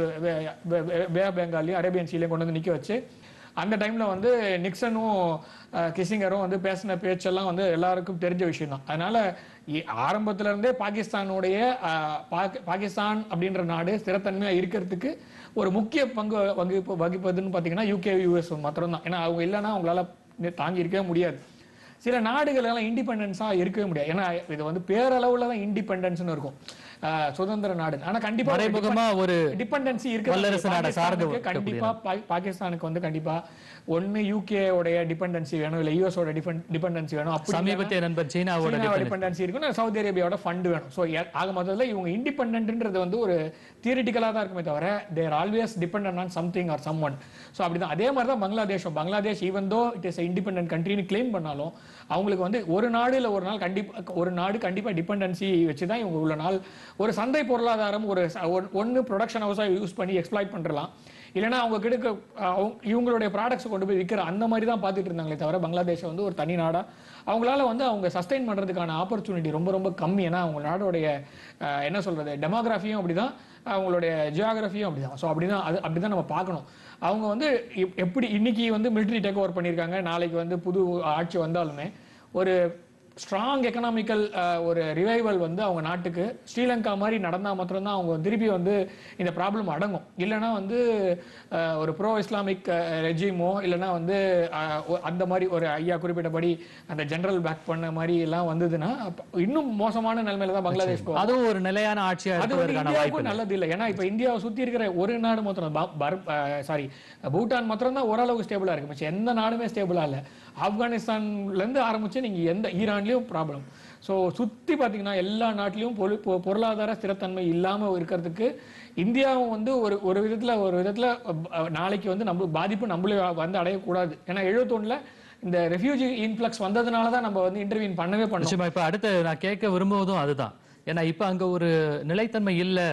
பே ஆஃப் பெங்காலையும் அரேபியன் சீலையும் கொண்டு வந்து நிக்க வச்சு அந்த டைம்ல வந்து நிக்சனும் அஹ், கிஸிங்கரும் வந்து பேசின பேச்செல்லாம் வந்து எல்லாருக்கும் தெரிஞ்ச விஷயம் தான் அதனால இ- ஆரம்பத்துல இருந்தே பாகிஸ்தானுடைய அஹ், பாகி- பாகிஸ்தான் அப்படின்ற நாடு ஸ்திரத்தன்மையா இருக்கிறதுக்கு ஒரு முக்கிய பங்கு வகிப்பு வகிப்பதுன்னு பாத்தீங்கன்னா யூகே யூஎஸ் மாத்திரம் ஏன்னா அவங்க இல்லைன்னா அவங்களால நி- தாங்கி இருக்கவே முடியாது சில நாடுகள் எல்லாம் இண்டிபெண்டன்ஸா இருக்கவே முடியாது ஏன்னா இது வந்து பேரளவுல தான் இண்டிபெண்டன்ஸ்னு இருக்கும் அஹ், சுதந்திர நாடு ஆனா கண்டிப்பா மறைமுகமா ஒரு டிபெண்டன்சி இருக்கு வல்லரசு நாடை சார்ந்து பாகிஸ்தானுக்கு கண்டிப்பா பா- பாகிஸ்தானுக்கு வந்து கண்டிப்பா ஒன்னு யூகே உடைய டிபெண்டன்சி வேணும் இல்ல யூஎஸ் ஓட டிபெண்டன்சி வேணும் அப்படி சமீபத்திய நண்பர் சீனாவோட சீனாவோட dependence. டிபெண்டன்சி இருக்கும் நான் சவுதி அரேபியாவோட ஃபண்ட் வேணும் ஸோ ஆக மொத்தத்தில் இவங்க இண்டிபெண்டன்ட்ன்றது வந்து ஒரு தியரிட்டிக்கலாக தான் இருக்குமே தவிர there always depend on something or someone so அப்படிதான் அதே மாதிரி தான் பங்களாதேஷும் Bangladesh even though it is independent கண்ட்ரின்னு கிளைம் பண்ணாலும் அவங்களுக்கு வந்து ஒரு நாடு இல்ல ஒரு நாள் கண்டிப்பா ஒரு நாடு கண்டிப்பா டிபெண்டன்சி வச்சு தான் இவங்க உள்ள நாள் ஒரு சந்தை பொருளாதாரம் ஒரு ஒன்று ப்ரொடக்ஷன் ஹவுஸாக யூஸ் பண்ணி எக்ஸ்ப்ளாய்ட் பண்ணலாம் இல்லைன்னா அவங்க கிட்ட அவங்க இவங்களுடைய ப்ராடக்ட்ஸ் கொண்டு போய் விற்கிற அந்த மாதிரி தான் பார்த்துட்டு இருந்தாங்களே தவிர பங்களாதேஷ் வந்து ஒரு தனி நாடா அவங்களால வந்து அவங்க சஸ்டைன் பண்றதுக்கான ஆப்பர்ச்சுனிட்டி ரொம்ப ரொம்ப கம்மி ஏன்னா அவங்க நாடோடைய அஹ், என்ன சொல்றது டெமோகிராஃபியும் அப்படிதான் அவங்களுடைய ஜியோகிராஃபியும் அப்படிதான் ஸோ அப்படிதான் அது அப்படிதான் நம்ம பார்க்கணும் அவங்க வந்து எப்- எப்படி இன்னைக்கு வந்து மிலிட்டரி டேக் ஓவர் பண்ணியிருக்காங்க நாளைக்கு வந்து புது ஆட்சி வந்தாலுமே ஒரு ஸ்ட்ராங் எக்கனாமிக்கல் ஒரு ரிவைவல் வந்து அவங்க நாட்டுக்கு ஸ்ரீலங்கா மாதிரி நடந்தால் மாத்திரம்தான் அவங்க திருப்பி வந்து இந்த ப்ராப்ளம் அடங்கும் இல்லைன்னா வந்து அஹ், ஒரு ப்ரோ இஸ்லாமிக் ரெஜிமோ இல்லைன்னா வந்து அஹ், ஒ- அந்த மாதிரி ஒரு ஐயா குறிப்பிட்டபடி அந்த ஜெனரல் பேக் பண்ண மாதிரி எல்லாம் வந்ததுன்னா அப்ப இன்னும் மோசமான நிலைமையில தான் பங்களாதேஷ் போகும் அதுவும் ஒரு நிலையான ஆட்சியா அது வந்து இருப்பதற்கான வாய்ப்பு இந்தியாவுக்கும் நல்லது இல்லை ஏன்னா இப்ப இந்தியாவை சுத்தி இருக்கிற ஒரு நாடு மாத்திரம் சாரி பூட்டான் மாத்திரம் தான் ஓரளவுக்கு ஸ்டேபிளா இருக்கு மிச்சம் எந்த நாடுமே ஸ்டேபிளா இல்ல ஆப்கானிஸ்தான்ல இருந்து ஆரம்பிச்சு நீங்க எந்த ஈரான்லயும் ப்ராப்ளம் ஸோ சுத்தி பாத்தீங்கன்னா எல்லா நாட்டிலையும் பொரு- பொ- பொருளாதார ஸ்திரத்தன்மை இல்லாம இருக்கிறதுக்கு இந்தியாவும் வந்து ஒரு ஒரு விதத்துல ஒரு விதத்துல அஹ், நாளைக்கு வந்து நம்ம பாதிப்பு நம்மளே வந்து அடையக்கூடாது ஏன்னா எழுபத்தொன்னுல இந்த ரெஃப்யூஜி இன்ஃப்ளக்ஸ் வந்ததுனால தான் நம்ம வந்து இன்டர்வியூன் பண்ணவே பண்ணோம் நிச்சயமா இப்ப அடுத்து நான் கேட்க விரும்புவதும் அதுதான் ஏன்னா இப்ப அங்க ஒரு நிலைத்தன்மை இல்ல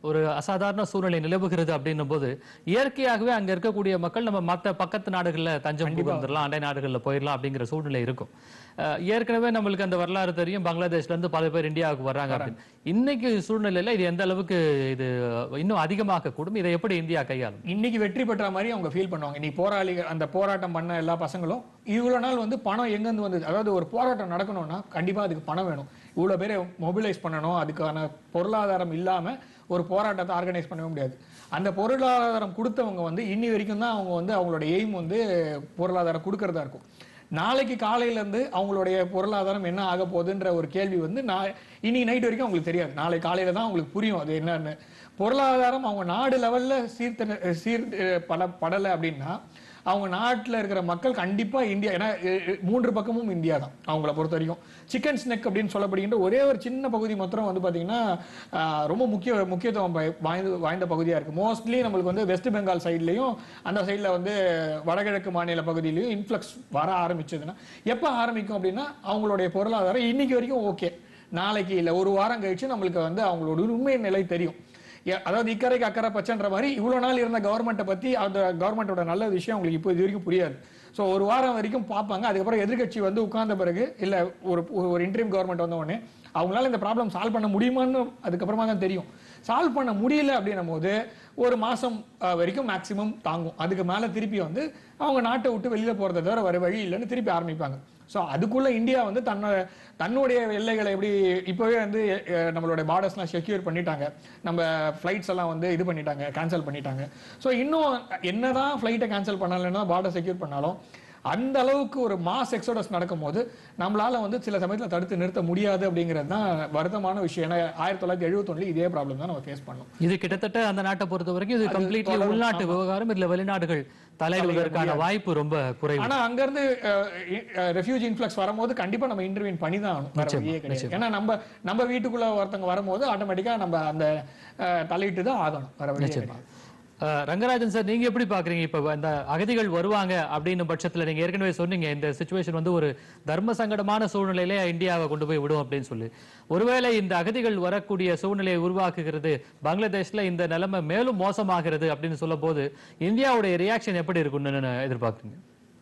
ஒரு அசாதாரண சூழ்நிலை நிலவுகிறது அப்படின்னும் போது இயற்கையாகவே அங்க இருக்கக்கூடிய மக்கள் நம்ம மத்த பக்கத்து நாடுகள்ல தஞ்சம் புகுந்துடலாம் அண்டை நாடுகள்ல போயிடலாம் அப்படிங்கிற சூழ்நிலை இருக்கும் அஹ், ஏற்கனவே நம்மளுக்கு அந்த வரலாறு தெரியும் பங்களாதேஷ்ல இருந்து பல பேர் இந்தியாவுக்கு வர்றாங்க அப்படின்னு இன்னைக்கு சூழ்நிலையில இது எந்த அளவுக்கு இது இன்னும் அதிகமாக கூடும் இதை எப்படி இந்தியா கையாளும் இன்னைக்கு வெற்றி பெற்ற மாதிரி அவங்க ஃபீல் பண்ணுவாங்க இன்னைக்கு போராளிகள் அந்த போராட்டம் பண்ண எல்லா பசங்களும் இவ்வளவு நாள் வந்து பணம் எங்கேருந்து வந்தது அதாவது ஒரு போராட்டம் நடக்கணும்னா கண்டிப்பா அதுக்கு பணம் வேணும் இவ்வளவு பேரை மொபிலைஸ் பண்ணணும் அதுக்கான பொருளாதாரம் இல்லாம ஒரு போராட்டத்தை ஆர்கனைஸ் பண்ணவே முடியாது அந்த பொருளாதாரம் கொடுத்தவங்க வந்து இன்னி வரைக்கும் தான் அவங்க வந்து அவங்களோட எய்ம் வந்து பொருளாதாரம் கொடுக்கறதா இருக்கும் நாளைக்கு காலையில இருந்து அவங்களுடைய பொருளாதாரம் என்ன ஆக போகுதுன்ற ஒரு கேள்வி வந்து நான் இன்னைக்கு நைட் வரைக்கும் அவங்களுக்கு தெரியாது நாளை காலையில தான் அவங்களுக்கு புரியும் அது என்னன்னு பொருளாதாரம் அவங்க நாடு லெவல்ல சீர்தின சீர் பட படலை அப்படின்னா அவங்க நாட்டில் இருக்கிற மக்கள் கண்டிப்பா இந்தியா ஏன்னா எ- எ- மூன்று பக்கமும் இந்தியா தான் அவங்கள பொறுத்த வரைக்கும் சிக்கன் ஸ்னெக் அப்படின்னு சொல்லப்படுகின்ற ஒரே ஒரு சின்ன பகுதி மாத்திரம் வந்து பாத்தீங்கன்னா ஆஹ், ரொம்ப முக்கிய முக்கியத்துவம் வாய்- வாய்ந்த வாய்ந்த பகுதியா இருக்கு மோஸ்ட்லி நம்மளுக்கு வந்து வெஸ்ட் பெங்கால் சைட்லயும் அந்த சைடில் வந்து வடகிழக்கு மாநில பகுதியிலையும் இன்ஃப்ளக்ஸ் வர ஆரம்பிச்சதுன்னா எப்போ ஆரம்பிக்கும் அப்படின்னா அவங்களுடைய பொருளாதாரம் இன்னைக்கு வரைக்கும் ஓகே நாளைக்கு இல்லை ஒரு வாரம் கழிச்சு நம்மளுக்கு வந்து அவங்களோட உண்மை நிலை தெரியும் ஏ- அதாவது இக்கரைக்கு அக்கறை பச்சைன்ற மாதிரி இவ்வளவு நாள் இருந்த கவர்மெண்ட்டை பத்தி அந்த கவர்மெண்ட்டோட நல்ல விஷயம் அவங்களுக்கு இப்போ இது வரைக்கும் புரியாது ஸோ ஒரு வாரம் வரைக்கும் பார்ப்பாங்க அதுக்கப்புறம் எதிர்க்கட்சி வந்து உட்கார்ந்த பிறகு இல்ல ஒரு ஒரு இன்ட்ரீம் கவர்மெண்ட் வந்த உடனே அவங்களால இந்த ப்ராப்ளம் சால்வ் பண்ண முடியுமான்னு அதுக்கப்புறமா தான் தெரியும் சால்வ் பண்ண முடியல அப்படின்னும் போது ஒரு மாசம் அஹ், வரைக்கும் மேக்சிமம் தாங்கும் அதுக்கு மேல திருப்பி வந்து அவங்க நாட்டை விட்டு வெளியில போறதை தவிர வர வழி இல்லைன்னு திருப்பி ஆரம்பிப்பாங்க ஸோ அதுக்குள்ள இந்தியா வந்து தன்னோட தன்னுடைய எல்லைகளை எப்படி இப்போவே வந்து அஹ், நம்மளுடைய பார்டர்ஸ்லாம் செக்யூர் பண்ணிட்டாங்க நம்ம ஃப்ளைட்ஸ் எல்லாம் வந்து இது பண்ணிட்டாங்க கேன்சல் பண்ணிட்டாங்க ஸோ இன்னும் என்னதான் ஃப்ளைட்டை கேன்சல் பண்ணலைன்னா பார்டர் செக்யூர் பண்ணாலும் அந்த அளவுக்கு ஒரு மாஸ் எக்ஸோடஸ் நடக்கும்போது நம்மளால வந்து சில சமயத்துல தடுத்து நிறுத்த முடியாது அப்படிங்கிறது தான் வருத்தமான விஷயம் ஏன்னா ஆயிரத்தி தொள்ளாயிரத்தி எழுபத்தொன்னுல இதே ப்ராப்ளம் தான் நம்ம ஃபேஸ் பண்ணோம் இது கிட்டத்தட்ட அந்த நாட்டை பொறுத்த வரைக்கும் இது அது கம்ப்ளீட்லி தொடரும். உள்நாட்டு விவகாரம் இதுல வெளிநாடுகள் தலையிடுவதற்கான முடியாது. வாய்ப்பு ரொம்ப குறைவு ஆனா அங்க இருந்து ரெஃப்யூஜ் இன்ஃப்ளக்ஸ் வரும்போது கண்டிப்பா நம்ம இன்டர்வியூன் பண்ணி தான் ஆகணும் வேற நிச்சயமா, வழியே கிடையாது நிச்சயமா. ஏன்னா நம்ம நம்ம வீட்டுக்குள்ள ஒருத்தவங்க வரும்போது ஆட்டோமேட்டிக்கா நம்ம அந்த அஹ், தலையிட்டு தான் ஆகணும் வேற வழியே நிச்சயமா கிடையாது அஹ், ரங்கராஜன் சார் நீங்க எப்படி பாக்குறீங்க இப்ப இந்த அகதிகள் வருவாங்க அப்படின்னு பட்சத்துல நீங்க ஏற்கனவே சொன்னீங்க இந்த சுச்சுவேஷன் வந்து ஒரு தர்ம சங்கடமான சூழ்நிலையில இந்தியாவை கொண்டு போய் விடும் அப்படின்னு சொல்லி ஒருவேளை இந்த அகதிகள் வரக்கூடிய சூழ்நிலையை உருவாக்குகிறது பங்களாதேஷ்ல இந்த நிலைமை மேலும் மோசமாகிறது அப்படின்னு சொல்லும் போது இந்தியாவுடைய ரியாக்ஷன் எப்படி இருக்கும்னு நான் எதிர்பார்க்குறீங்க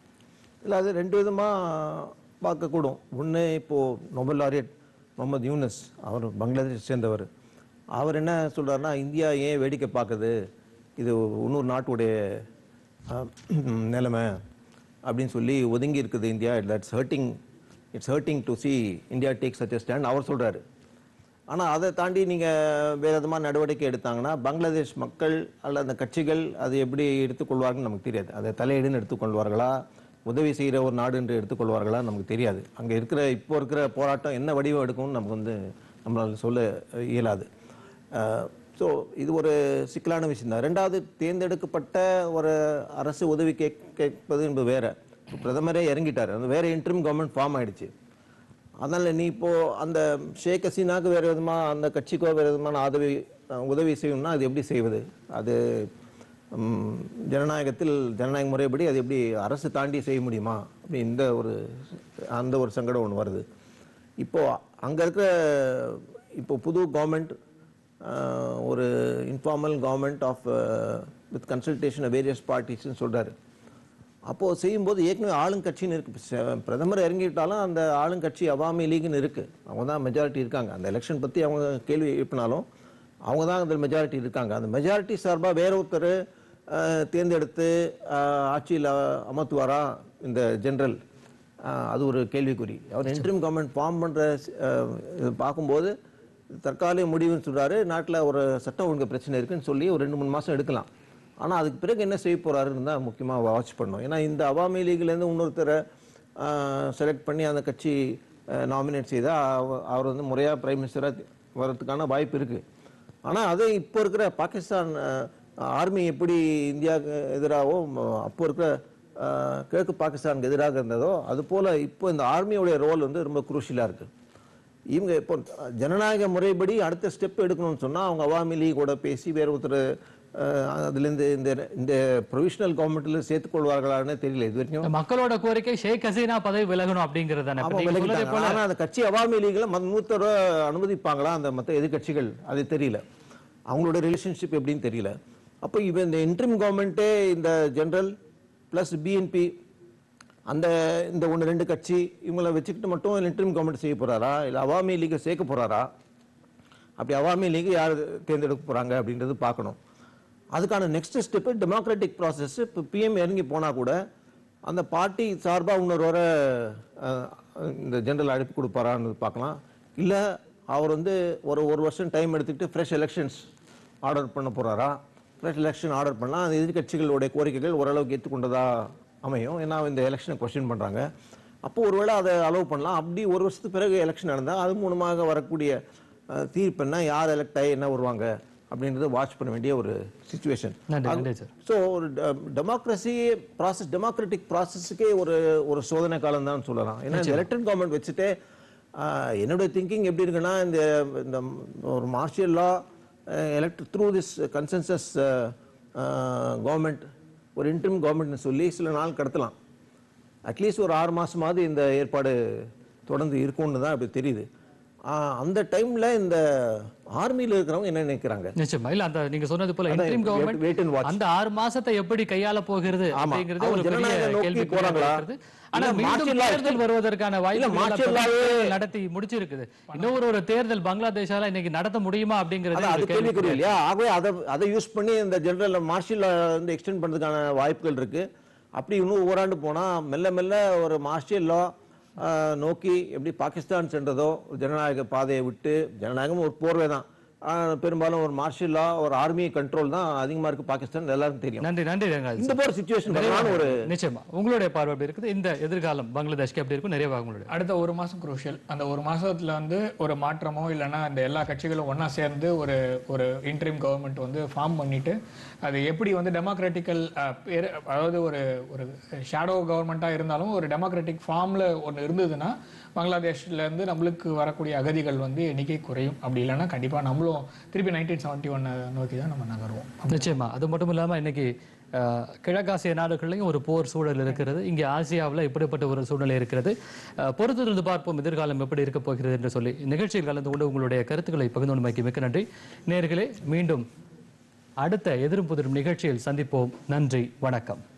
இல்லை அது ரெண்டு விதமாக பார்க்கக்கூடும் ஒன்று இப்போது நோபல் லாரியட் முகமது யூனஸ் அவர் பங்களாதேஷ் சேர்ந்தவர் அவர் என்ன சொல்றாருன்னா இந்தியா ஏன் வேடிக்கை பார்க்குது இது இன்னொரு நாட்டுடைய அஹ், நிலைமை அப்படின்னு சொல்லி ஒதுங்கி இருக்குது India that's hurting it's hurting to see India take such a stand அவர் சொல்றாரு ஆனால் அதை தாண்டி நீங்கள் வேறு விதமாக நடவடிக்கை எடுத்தாங்கன்னா பங்களாதேஷ் மக்கள் அல்ல அந்த கட்சிகள் அது எப்படி எடுத்துக்கொள்வார்கள்னு நமக்கு தெரியாது அதை தலையீடுன்னு எடுத்துக்கொள்வார்களா உதவி செய்கிற ஒரு நாடு என்று எடுத்துக்கொள்வார்களா நமக்கு தெரியாது அங்கே இருக்கிற இப்போ இருக்கிற போராட்டம் என்ன வடிவம் எடுக்கும்னு நமக்கு வந்து நம்மளால் சொல்ல இயலாது ஸோ இது ஒரு சிக்கலான விஷயம் தான் ரெண்டாவது தேர்ந்தெடுக்கப்பட்ட ஒரு அரசு உதவி கேக் கேட்பது என்பது வேற இப்ப பிரதமரே இறங்கிட்டார் அந்த வேற இன்ட்ரீம் கவர்மெண்ட் ஃபார்ம் ஆயிடுச்சு அதனால நீ இப்போ அந்த ஷேக் ஹசீனாக்கு வேற விதமா அந்த கட்சிக்கோ வேற விதமான ஆதரவு அஹ், உதவி செய்யணும்னா அது எப்படி செய்வது அது ம், ஜனநாயகத்தில் ஜனநாயக முறைப்படி அது எப்படி அரசு தாண்டி செய்ய முடியுமா அப்படி இந்த ஒரு அந்த ஒரு சங்கடம் ஒன்று வருது இப்போ அங்க இருக்கிற இப்போ புது கவர்மெண்ட் ஒரு informal government of with consultation various பார்ட்டிஸ்ன்னு சொல்றாரு அப்போது செய்யும்போது ஏற்கனவே ஆளுங்கட்சின்னு இருக்கு ச- பிரதமர் இறங்கிட்டாலும் அந்த ஆளுங்கட்சி அவாமி லீக்னு இருக்கு அவங்க தான் மெஜாரிட்டி இருக்காங்க அந்த எலெக்ஷன் பற்றி அவங்க கேள்வி எழுப்பினாலும் அவங்க தான் அந்த மெஜாரிட்டி இருக்காங்க அந்த மெஜாரிட்டி சார்பாக வேற ஒருத்தர் அஹ், தேர்ந்தெடுத்து ஆட்சியில் அமர்த்துவாரா இந்த ஜெனரல் அது ஒரு கேள்விக்குறி அவர் இன்ட்ரீம் கவர்மெண்ட் ஃபார்ம் பண்ணுற பார்க்கும்போது தற்காலிக முடிவுன்னு சொல்றாரு நாட்டில் ஒரு சட்டம் ஒழுங்கு பிரச்சனை இருக்குன்னு சொல்லி ஒரு ரெண்டு மூணு மாதம் எடுக்கலாம் ஆனால் அதுக்கு பிறகு என்ன செய்ய போறாருன்னு தான் முக்கியமாக வாட்ச் பண்ணோம் ஏன்னா இந்த அவாமி லீக்லேருந்து இன்னொருத்தரை செலக்ட் பண்ணி அந்த கட்சி நாமினேட் செய்தால் அவர் வந்து முறையாக பிரைம் மினிஸ்டராக வர்றதுக்கான வாய்ப்பு இருக்குது ஆனால் அது இப்போ இருக்கிற பாகிஸ்தான் ஆர்மி எப்படி இந்தியாவுக்கு எதிராகவோ ம- அப்போ இருக்கிற அஹ், கிழக்கு பாகிஸ்தானுக்கு எதிராக இருந்ததோ அது போல் இப்போ இந்த ஆர்மியோடைய ரோல் வந்து ரொம்ப குரூஷியலாக இருக்குது இவங்க இப்போ ஜனநாயக முறைப்படி அடுத்த ஸ்டெப் எடுக்கணும்னு சொன்னா அவங்க அவாமி லீகோட பேசி வேற ஒருத்தர் அஹ், அதுலேருந்து இந்த இந்த ப்ரொவிஷனல் கவர்மெண்ட்ல சேர்த்துக்கொள்வார்களான்னு தெரியல இது வரைக்கும் மக்களோட கோரிக்கை ஷேக் ஹசீனா பதவி விலகணும் அப்படிங்கிறது தானே இப்ப ஆமா, நீங்க சொல்வதை விலகிட்டாங்க. போல ஆனா அந்த கட்சி அவாமி லீக்ல மூத்தர அனுமதிப்பாங்களா அந்த மற்ற எதிர்க்கட்சிகள் அது தெரியல அவங்களோட ரிலேஷன்ஷிப் எப்படின்னு தெரியல அப்போ இவன் இந்த இன்ட்ரிம் கவர்மெண்ட்டே இந்த ஜெனரல் ப்ளஸ் பிஎன்பி அந்த இந்த ஒன்று ரெண்டு கட்சி இவங்கள வச்சுக்கிட்டு மட்டும் இன்ட்ரிம் கவர்மெண்ட் செய்ய போறாரா இல்லை அவாமி லீகை சேர்க்க போறாரா அப்படி அவாமி லீக் யார் தேர்ந்தெடுக்க போறாங்க அப்படின்றது பார்க்கணும் அதுக்கான நெக்ஸ்ட் ஸ்டெப்பு டெமோக்ராட்டிக் ப்ராசஸ் இப்போ பிஎம் இறங்கி போனால் கூட அந்த பார்ட்டி சார்பாக இன்னொரு வர அஹ், இந்த ஜெனரல் அழைப்பு கொடுப்பாரான்னு பார்க்கலாம் இல்லை அவர் வந்து ஒரு ஒரு வருஷம் டைம் எடுத்துக்கிட்டு ஃப்ரெஷ் எலெக்ஷன்ஸ் ஆர்டர் பண்ண போகிறாரா ஃப்ரெஷ் எலெக்ஷன் ஆர்டர் பண்ணால் அந்த எதிர்க்கட்சிகளுடைய கோரிக்கைகள் ஓரளவுக்கு ஏற்றுக்கொண்டதா அமையும் ஏன்னா இந்த எலெக்ஷனை கொஸ்டின் பண்ணுறாங்க அப்போ ஒருவேளை அதை அலோவ் பண்ணலாம் அப்படி ஒரு வருஷத்துக்கு பிறகு எலெக்ஷன் நடந்தால் அது மூலமாக வரக்கூடிய அஹ், தீர்ப்பு என்ன யார் எலெக்ட் ஆகி என்ன வருவாங்க அப்படின்றத வாட்ச் பண்ண வேண்டிய ஒரு சுச்சுவேஷன் நன்றி நன்றி சார் ஸோ ஒரு டெமோக்ரஸி ப்ராசஸ் டெமோக்ராட்டிக் ப்ராசஸுக்கே ஒரு ஒரு சோதனை காலம் தான் சொல்லலாம் ஏன்னா இந்த எலக்ட்ரன் கவர்மெண்ட் வச்சுட்டு ஆஹ், என்னுடைய திங்கிங் எப்படி இருக்குன்னா இந்த இந்த ஒரு martial law elect through this consensus government ஒரு இன்ட்ரிம் கவர்மெண்ட்னு சொல்லி சில நாள் கடத்தலாம் அட்லீஸ்ட் ஒரு ஆறு மாசமாவது இந்த ஏற்பாடு தொடர்ந்து இருக்கும்னு தான் இப்படி தெரியுது ஆஹ், அந்த டைம்ல இந்த ஆர்மியில் இருக்கிறவங்க என்ன நினைக்கிறாங்க நிச்சயமா இல்ல அந்த நீங்க சொன்னது போல அதான் interim wait- wait and government watch. அந்த ஆறு மாசத்தை எப்படி கையாள போகிறது ஆமா. அப்படிங்கிறது அவங்க ஒரு பெரிய ஜனநாயக நோக்கி கேள்வி போறாங்களா? ஆனா இல்ல மீண்டும் martial law தேர்தல் extend- வருவதற்கான இல்ல வாய்ப்பு martial law- நடத்தி முடிச்சிருக்குது இன்னொரு ஒரு தேர்தல் பங்களாதேஷால இன்னைக்கு நடத்த முடியுமா அப்படிங்கிறது அதான் அது ஒரு கேள்விக்குறி கேள்விக்குறி இல்லையா ஆகவே அதை அதை யூஸ் பண்ணி இந்த ஜெனரல் மார்ஷியல் வந்து எக்ஸ்டெண்ட் பண்ணுறதுக்கான வாய்ப்புகள் இருக்கு அப்படி இன்னும் ஓராண்டு போனா மெல்ல மெல்ல ஒரு மார்ஷியல் லா நோக்கி எப்படி பாகிஸ்தான் சென்றதோ ஒரு ஜனநாயக பாதையை விட்டு ஜனநாயகம் ஒரு போர்வை தான் ஆஹ் பெரும்பாலும் ஒரு மார்ஷியல் லா ஒரு ஆர்மி கண்ட்ரோல் தான் அதிகமா இருக்கு பாகிஸ்தான் எல்லாருக்கும் தெரியும் நன்றி நன்றி ரங்கராஜ் இந்த சார். போற சுச்சுவேஷன் நிறைவாக ஒரு நிச்சயமா உங்களுடைய பார்வை எப்படி இருக்குது இந்த எதிர்காலம் பங்களாதேஷ்க்கு எப்படி இருக்கும் நிறைவாக உங்களுடைய அடுத்த ஒரு மாசம் குரூஷியல் அந்த ஒரு மாசத்துல வந்து ஒரு மாற்றமோ இல்லைன்னா இந்த எல்லா கட்சிகளும் ஒண்ணா சேர்ந்து ஒரு ஒரு இன்ட்ரீம் கவர்மெண்ட் வந்து ஃபார்ம் பண்ணிட்டு அது எப்படி வந்து டெமோக்ராட்டிக்கல் அதாவது ஒரு ஒரு ஷேடோ கவர்மெண்ட்டாக இருந்தாலும் ஒரு டெமோக்ராட்டிக் ஃபார்ம்ல ஒன்று இருந்ததுன்னா பங்களாதேஷ்ல இருந்து நம்மளுக்கு வரக்கூடிய அகதிகள் வந்து எண்ணிக்கை குறையும் அப்படி இல்லைன்னா கண்டிப்பா நம்மளும் திருப்பி நைன்டீன் செவன்ட்டி ஒன்னை நோக்கி தான் நம்ம நகருவோம் நிச்சயமா அது மட்டும் இல்லாம இன்னைக்கு அஹ், கிழக்காசிய நாடுகள்லையும் ஒரு போர் சூழல் இருக்கிறது இங்கே ஆசியாவில் இப்படிப்பட்ட ஒரு சூழ்நிலை இருக்கிறது அஹ், பொறுத்திருந்து பார்ப்போம் எதிர்காலம் எப்படி இருக்க போகிறது என்று சொல்லி நிகழ்ச்சியில் கலந்து கொண்டு உங்களுடைய கருத்துக்களை பகிர்ந்து கொண்டமைக்கு மிக்க நன்றி நேர்களே மீண்டும் அடுத்த எதிரும் புதிரும் நிகழ்ச்சியில் சந்திப்போம் நன்றி வணக்கம்